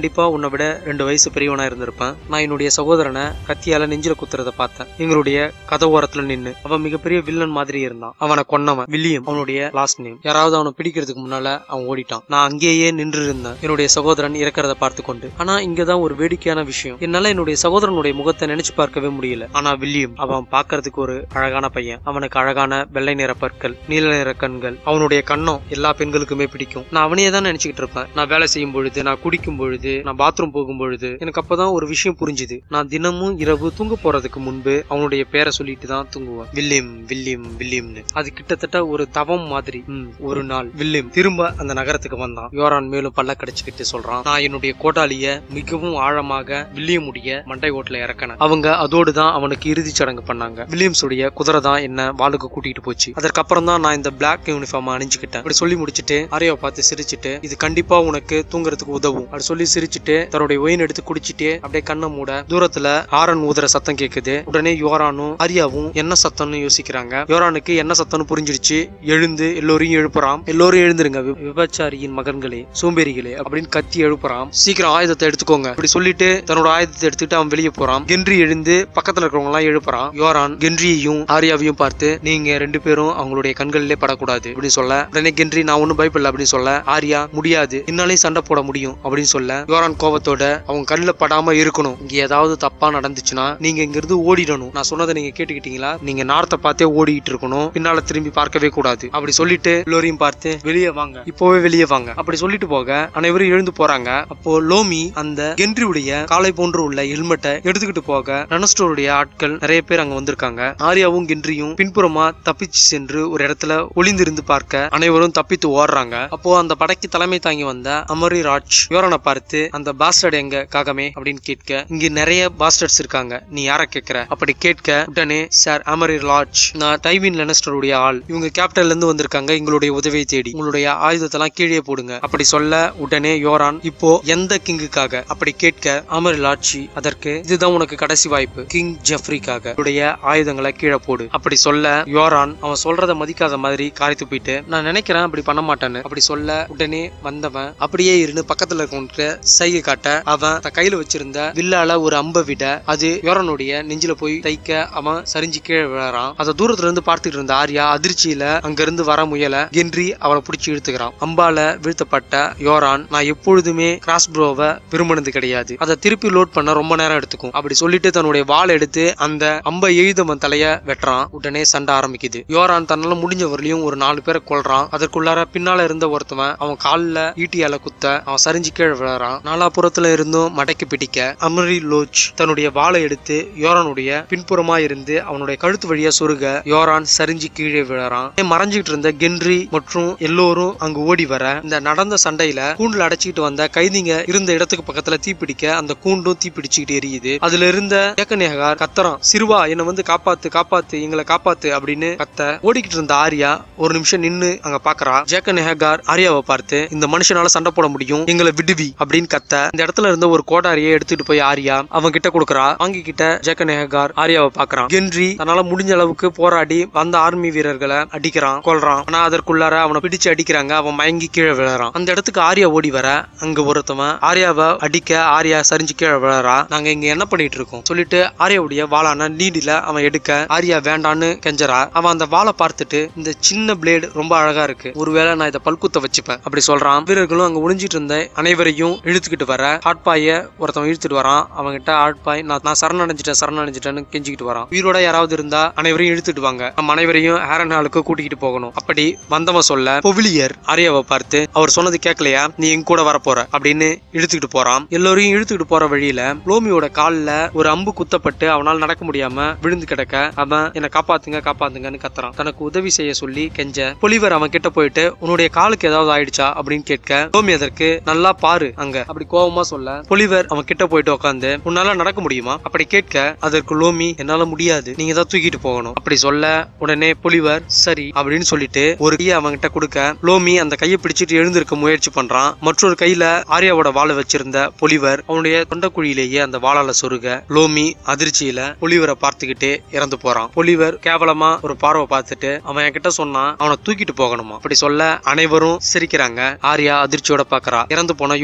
கண்டிப்பா உன்னை விட ரெண்டு வயசு பெரியவனா இருந்திருப்பேன் நான் என்னுடைய சகோதரனை கத்தியால நெஞ்சில குத்துறத பார்த்தேன் எங்களுடைய கதை ஓரத்துல நின்னு அவன் மிகப்பெரிய வில்லன் மாதிரி இருந்தான் அவனை கொன்னவன் வில்லியம் அவனுடைய லாஸ்ட் நேம் யாராவது அவனை பிடிக்கிறதுக்கு முன்னால அவன் ஓடிட்டான் நான் அங்கேயே நின்று இருந்தேன் என்னுடைய சகோதரன் இறக்கிறத பார்த்து கொண்டு ஆனா இங்கதான் ஒரு வேடிக்கையான விஷயம் என்னால என்னுடைய சகோதரனுடைய முகத்தை நினைச்சு பார்க்கவே முடியல ஆனா வில்லியம் அவன் பார்க்கிறதுக்கு ஒரு அழகான பையன் அவனுக்கு அழகான வெள்ளை நிற பற்கள் நீல நிற கண்கள் அவனுடைய கண்ணம் எல்லா பெண்களுக்குமே பிடிக்கும் நான் அவனையே தான் நினைச்சுக்கிட்டு இருப்பேன் நான் வேலை செய்யும் பொழுது நான் குடிக்கும் பொழுது நான் பாத்ரூம் போகும் பொழுது எனக்கு அப்பதான் ஒரு விஷயம் புரிஞ்சுது நான் தினமும் இரவு தூங்க போறதுக்கு முன்பு அவனுடைய பேரை சொல்லிட்டு தான் தூங்குவேன் வில்லியம் வில்லியம் வில்லியம்னு அது கிட்டத்தட்ட ஒரு தவம் மாதிரி ம், ஒரு நாள் வில்லியம் திரும்ப அந்த நகரத்துக்கு வந்தான் யோரான் மேலும் பல்ல கடிச்சுக்கிட்டு சொல்றான் நான் என்னுடைய கோட்டாளிய மிகவும் ஆழமாக வில்லியமுடைய மண்டை ஓட்டுல இறக்கினேன் அவங்க அதோடு தான் அவனுக்கு இறுதிச் சடங்கு பண்ணாங்க வில்லியம்ஸுடைய குதிரை தான் என்ன வாளுக்கு கூட்டிட்டு போச்சு அதற்கப்புறம் தான் நான் இந்த பிளாக் யூனிஃபார்ம் அணிஞ்சுக்கிட்டேன் அப்படி சொல்லி முடிச்சிட்டு ஆரியாவை பார்த்து சிரிச்சிட்டு இது கண்டிப்பா உனக்கு தூங்குறதுக்கு உதவும் அப்படி சொல்லி சிரிச்சிட்டு தன்னுடைய ஒயின் எடுத்து குடிச்சிட்டு அப்படியே கண்ணை மூட தூரத்துல ஹாரன் ஊதுற சத்தம் கேக்குது உடனே யோரானும் ஆரியாவும் என்ன சத்தம்னு யோசிக்கிறாங்க யோரானுக்கு என்ன சத்தம்னு புரிஞ்சிருச்சு எழுந்து எல்லோரையும் எழுப்புறான் எல்லோரும் எழுந்துருங்க வி- விபச்சாரியின் மகன்களே சோம்பேறிகளே அப்படின்னு கத்தி எழுப்புறான் சீக்கிரம் ஆயுதத்தை எடுத்துக்கோங்க அப்படி சொல்லிட்டு தன்னோட ஆயுதத்தை எடுத்துட்டு அவன் வெளியே போறான் கென்றி எழுந்து பக்கத்துல இருக்கிறவங்க எல்லாம் எழுப்புறான் யோரான் கென்ரியையும் ஆரியாவையும் பார்த்து நீங்க ரெண்டு பேரும் அவங்களுடைய கண்களிலே படக்கூடாது அப்படின்னு சொல்ல உடனே கென்றி நான் ஒன்னும் பயப்படல அப்படின்னு சொல்ல ஆரியா முடியாது என்னாலையும் சண்டை போட முடியும் அப்படின்னு சொல்ல யோரான் கோபத்தோட அவங்க கண்ணில் படாம இருக்கணும் இங்க ஏதாவது தப்பா நடந்துச்சுன்னா நீங்க இங்க இருந்து ஓடிடணும் நான் சொன்னதை நீங்க கேட்டுக்கிட்டீங்களா நீங்க நார்த்தை பார்த்தே ஓடிட்டு இருக்கணும் பின்னால திரும்பி பார்க்கவே கூடாது அப்படி சொல்லிட்டு எல்லோரையும் பார்த்து வெளியே வாங்க இப்போவே வெளியே வாங்க அப்படி சொல்லிட்டு போக அனைவரும் எழுந்து போறாங்க அப்போ லோமி அந்த கென்றியுடைய காலை போன்று உள்ள ஹெல்மெட்டை எடுத்துக்கிட்டு போக நனஸ்டோருடைய ஆட்கள் நிறைய பேர் அங்க வந்திருக்காங்க ஆரியாவும் கென்றியும் பின்புறமா தப்பிச்சு சென்று ஒரு இடத்துல ஒளிந்திருந்து பார்க்க அனைவரும் தப்பித்து ஓடுறாங்க அப்போ அந்த படைக்கு தலைமை தாங்கி வந்த அமரி ராஜ் யோரனை பார்த்து அந்த பாஸ்டர்ட் எங்க காகமே அப்படின்னு கேட்க இங்க நிறைய பாஸ்டர்ட்ஸ் இருக்காங்க நீ யார கேட்கிற அப்படி கேட்க உடனே சார் அமரி ராஜ் நான் டைவின் லெனஸ்டருடைய ஆள் இவங்க கேபிட்டல்ல இருந்து வந்திருக்காங்க எங்களுடைய உதவியை தேடி உங்களுடைய ஆயுதத்தெல்லாம் கீழே போடுங்க அப்படி சொல்ல உடனே யோரான் இப்போ எந்த கிங்குக்காக அப்படி கேட்க அமர் லாட்சி அதற்கு இதுதான் உனக்கு கடைசி வாய்ப்பு கிங் ஜெஃப்ரிக்காக உடைய ஆயுதங்களை கீழே போடு அப்படி சொல்ல யோரான் அவன் சொல்றத மதிக்காத மாதிரி காரி துப்பிட்டு நான் நினைக்கிறேன் அப்படி பண்ண மாட்டேன்னு அப்படி சொல்ல உடனே வந்தவன் அப்படியே இருந்து பக்கத்துல இருக்கவனுக்கு சைகை காட்ட அவன் தன் கையில வச்சிருந்த வில்லால ஒரு அம்பை விட அது யோரனுடைய நெஞ்சில போய் தைக்க அவன் சரிஞ்சு கீழே விழறான் அதை தூரத்துல இருந்து பார்த்துட்டு இருந்த ஆர்யா அதிர்ச்சியில அங்க இருந்து வர முயல கென்றி அவனை பிடிச்சி இழுத்துக்கிறான் அம்பால வீழ்த்தப்பட்ட யோரான் நான் எப்பொழுதுமே கிராஸ் ப்ரோவை விரும்பினது கிடையாது அதை திருப்பி லோட் பண்ண ரொம்ப நேரம் எடுத்துக்கும் அப்படி சொல்லிட்டு தன்னுடைய வாள் எடுத்து அந்த அம்பை எழுதவன் தலைய வெட்டுறான் உடனே சண்டை ஆரம்பிக்குது யோரான் தன்னால முடிஞ்ச வரலையும் ஒரு நாலு பேரை கொல்றான் அதற்குள்ளார பின்னால இருந்த ஒருத்தவன் அவன் கால்ல ஈட்டியால குத்த அவன் சரிஞ்சு கீழே விழறான் நாலாபுறத்துல இருந்தும் மடக்கி பிடிக்க அமரி லோச் தன்னுடைய வாளை எடுத்து யோரானுடைய பின்புறமா இருந்து அவனுடைய கழுத்து வழியா சொருக யோரான் சரிஞ்சு கீழே விழறான் மறைஞ்சிட்டு இருந்த கென்றி மற்றும் எல்லோரும் அங்கு ஓடி வர இந்த நடந்த சண்டையில கூண்டுல அடைச்சிட்டு வந்த கைதிங்க இருந்த இடத்துக்கு பக்கத்துல தீப்பிடிக்க அந்த கூண்டும் தீப்பிடிச்சுக்கிட்டு எரியுது அதுல இருந்த ஏக்கநேகார் கத்தறான் சிறுவா என்னை வந்து காப்பாத்து காப்பாத்து எங்களை காப்பாத்து அப்படின்னு கத்த ஓடிக்கிட்டு இருந்த ஆர்யா ஒரு நிமிஷம் நின்னு அங்க பாக்குறா ஜேக்க நெஹகார் ஆர்யாவை பார்த்து இந்த மனுஷனால சண்டை போட முடியும் எங்களை விடுவி அப்படின்னு கத்த இந்த இடத்துல இருந்த ஒரு கோடாரியை எடுத்துட்டு போய் ஆர்யா அவன் கிட்ட கொடுக்கறா வாங்கிக்கிட்ட ஜேக்க நெஹகார் ஆர்யாவை பாக்குறான் கென்றி தன்னால முடிஞ்ச அளவுக்கு போராடி வந்த ஆர்மி வீரர்களை அடிக்கிறான் கொல்றான் ஆனா அதற்குள்ளார அவனை பிடிச்சு அடிக்கிறாங்க அவன் மயங்கி கீழே விழறான் அந்த இடத்துக்கு ஆர்யா ஓடி வர அங்க ஒருத்தவன் ஆர்யாவை அடிக்க ஆர்யா சரிஞ்சு கீழே விழறா நாங்க இங்க என்ன பண்ணிட்டு இருக்கோம் சொல்லிட்டு ஆர்யாவுடைய வாளான நீடில அவன் எடுக்க ஆர்யா வேண்டான்னு கெஞ்சரா அவன் அந்த வாளை பார்த்துட்டு இந்த சின்ன பிளேடு ரொம்ப அழகா இருக்கு ஒருவேளை நான் இதை பல்குத்த வச்சுப்பேன் அப்படி சொல்றான் வீரர்களும் அங்க ஒளிஞ்சிட்டு இருந்த அனைவரையும் இழுத்துக்கிட்டு வர ஆட்பாய ஒருத்தவன் இழுத்துட்டு வரான் அவன்கிட்ட ஆட்பாய் நான் நான் சரணடைஞ்சிட்டேன் சரணடைஞ்சிட்டேன்னு கெஞ்சிக்கிட்டு வரான் உயிரோட யாராவது இருந்தா அனைவரையும் இழுத்துட்டு வாங்க நம்ம அனைவரையும் ஹேரன் ஹாலுக்கு கூட்டிக்கிட்டு போகணும் அப்படி வந்தவன் சொல்ல பொவிலியர் ஆர்யாவை பார்த்து அவர் சொன்னது கேட்கலையா நீ எங்க கூட வர போற அப்படின்னு இழுத்துக்கிட்டு போறான் எல்லோரையும் இழுத்துக்கிட்டு போற வழியில லோமியோட கால்ல ஒரு அம்பு குத்தப்பட்டு அவனால் நடக்க முடியாம விழுந்து கிடக்க அவன் என்னை காப்பாத்துங்க காப்பாத்துங்கன்னு கத்துறான் தனக்கு உதவி செய்ய சொல்லி கெஞ்ச பொலிவர் அவன் கிட்ட போயிட்டு உன்னுடைய காலுக்கு ஏதாவது ஆயிடுச்சா அப்படின்னு கேட்க லோமி அதற்கு நல்லா பாரு அங்க அப்படி கோவமா சொல்ல பொலிவர் அவன் கிட்ட போயிட்டு உட்காந்து உன்னால நடக்க முடியுமா அப்படி கேட்க அதற்கு லோமி என்னால முடியாது நீங்க தான் தூக்கிட்டு போகணும் அப்படி சொல்ல உடனே பொலிவர் சரி அப்படின்னு சொல்லிட்டு ஒரு கையை அவன்கிட்ட கொடுக்க லோமி அந்த கையை பிடிச்சிட்டு எழுந்திருக்க முயற்சி பண்றான் மற்றொரு கையில ஆர்யாவோட வாளை வச்சிருந்த பொலிவர் அவனுடைய தொண்டக்குழியிலேயே அந்த வாளால சொருக லோமி அதிர்ச்சியில பொலிவரை பார்த்துக்கிட்டே இறந்து போறான் பொலிவர் கேவலமா ஒரு பார்வை பார்த்துட்டு அவன் என்கிட்ட சொன்னான் அவனை தூக்கிட்டு போகணுமா அப்படி சொல்ல அனைவரும் சிரிக்கிறாங்க ஆர்யா அதிர்ச்சியோட பாக்குறா இறந்து போன யுவரான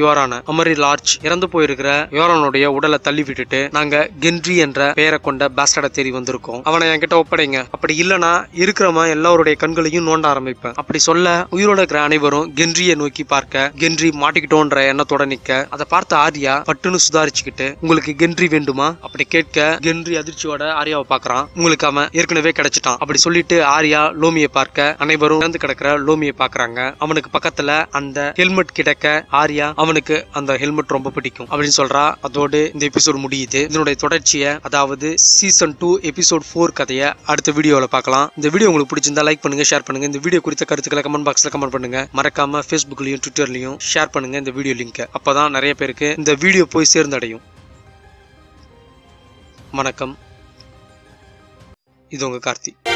அமரி லார்ஜ் இறந்து போயிருக்கிற யோரனுடைய உடலை தள்ளி விட்டுட்டு நாங்க கென்றி என்ற பெயரை கொண்ட பாஸ்டர்டை தேடி வந்திருக்கோம் அவனை என்கிட்ட ஒப்படைங்க அப்படி இல்லனா இருக்கிறவன் எல்லாருடைய கண்களையும் நோண்ட ஆரம்பிப்பேன் அப்படி சொல்ல உயிரோட இருக்கிற அனைவரும் கென்ரியை நோக்கி பார்க்க கென்றி மாட்டிக்கிட்டோன்ற எண்ணத்தோட நிக்க அதை பார்த்த ஆர்யா பட்டுன்னு சுதாரிச்சுக்கிட்டு உங்களுக்கு கென்றி வேண்டுமா அப்படி கேட்க கென்றி அதிர்ச்சியோட ஆர்யாவை பார்க்கறான் உங்களுக்கு அவன் ஏற்கனவே கிடைச்சிட்டான் அப்படி சொல்லிட்டு ஆர்யா லோமியை பார்க்க அனைவரும் இறந்து கிடக்கிற லோமியை பார்க்கறாங்க அவனுக்கு பக்கத்துல அந்த ஹெல்மெட் கிடக்க ஆர்யா அவனுக்கு அந்த ஹெல்மெட் ரொம்ப பிடிக்கும் அப்படின்னு சொல்றா அதோடு இந்த எபிசோட் முடியுது இதனுடைய தொடர்ச்சியை அதாவது சீசன் டூ எபிசோட் ஃபோர் கதையை அடுத்த வீடியோவில் பார்க்கலாம் இந்த வீடியோ உங்களுக்கு பிடிச்சிருந்தா லைக் பண்ணுங்க ஷேர் பண்ணுங்க இந்த வீடியோ குறித்த கருத்துக்களை கமெண்ட் பாக்ஸ்ல கமெண்ட் பண்ணுங்க மறக்காம ஃபேஸ்புக்லயும் ட்விட்டர்லயும் ஷேர் பண்ணுங்க இந்த வீடியோ லிங்க் அப்பதான் நிறைய பேருக்கு இந்த வீடியோ போய் சேர்ந்தடையும் வணக்கம் இது உங்க கார்த்தி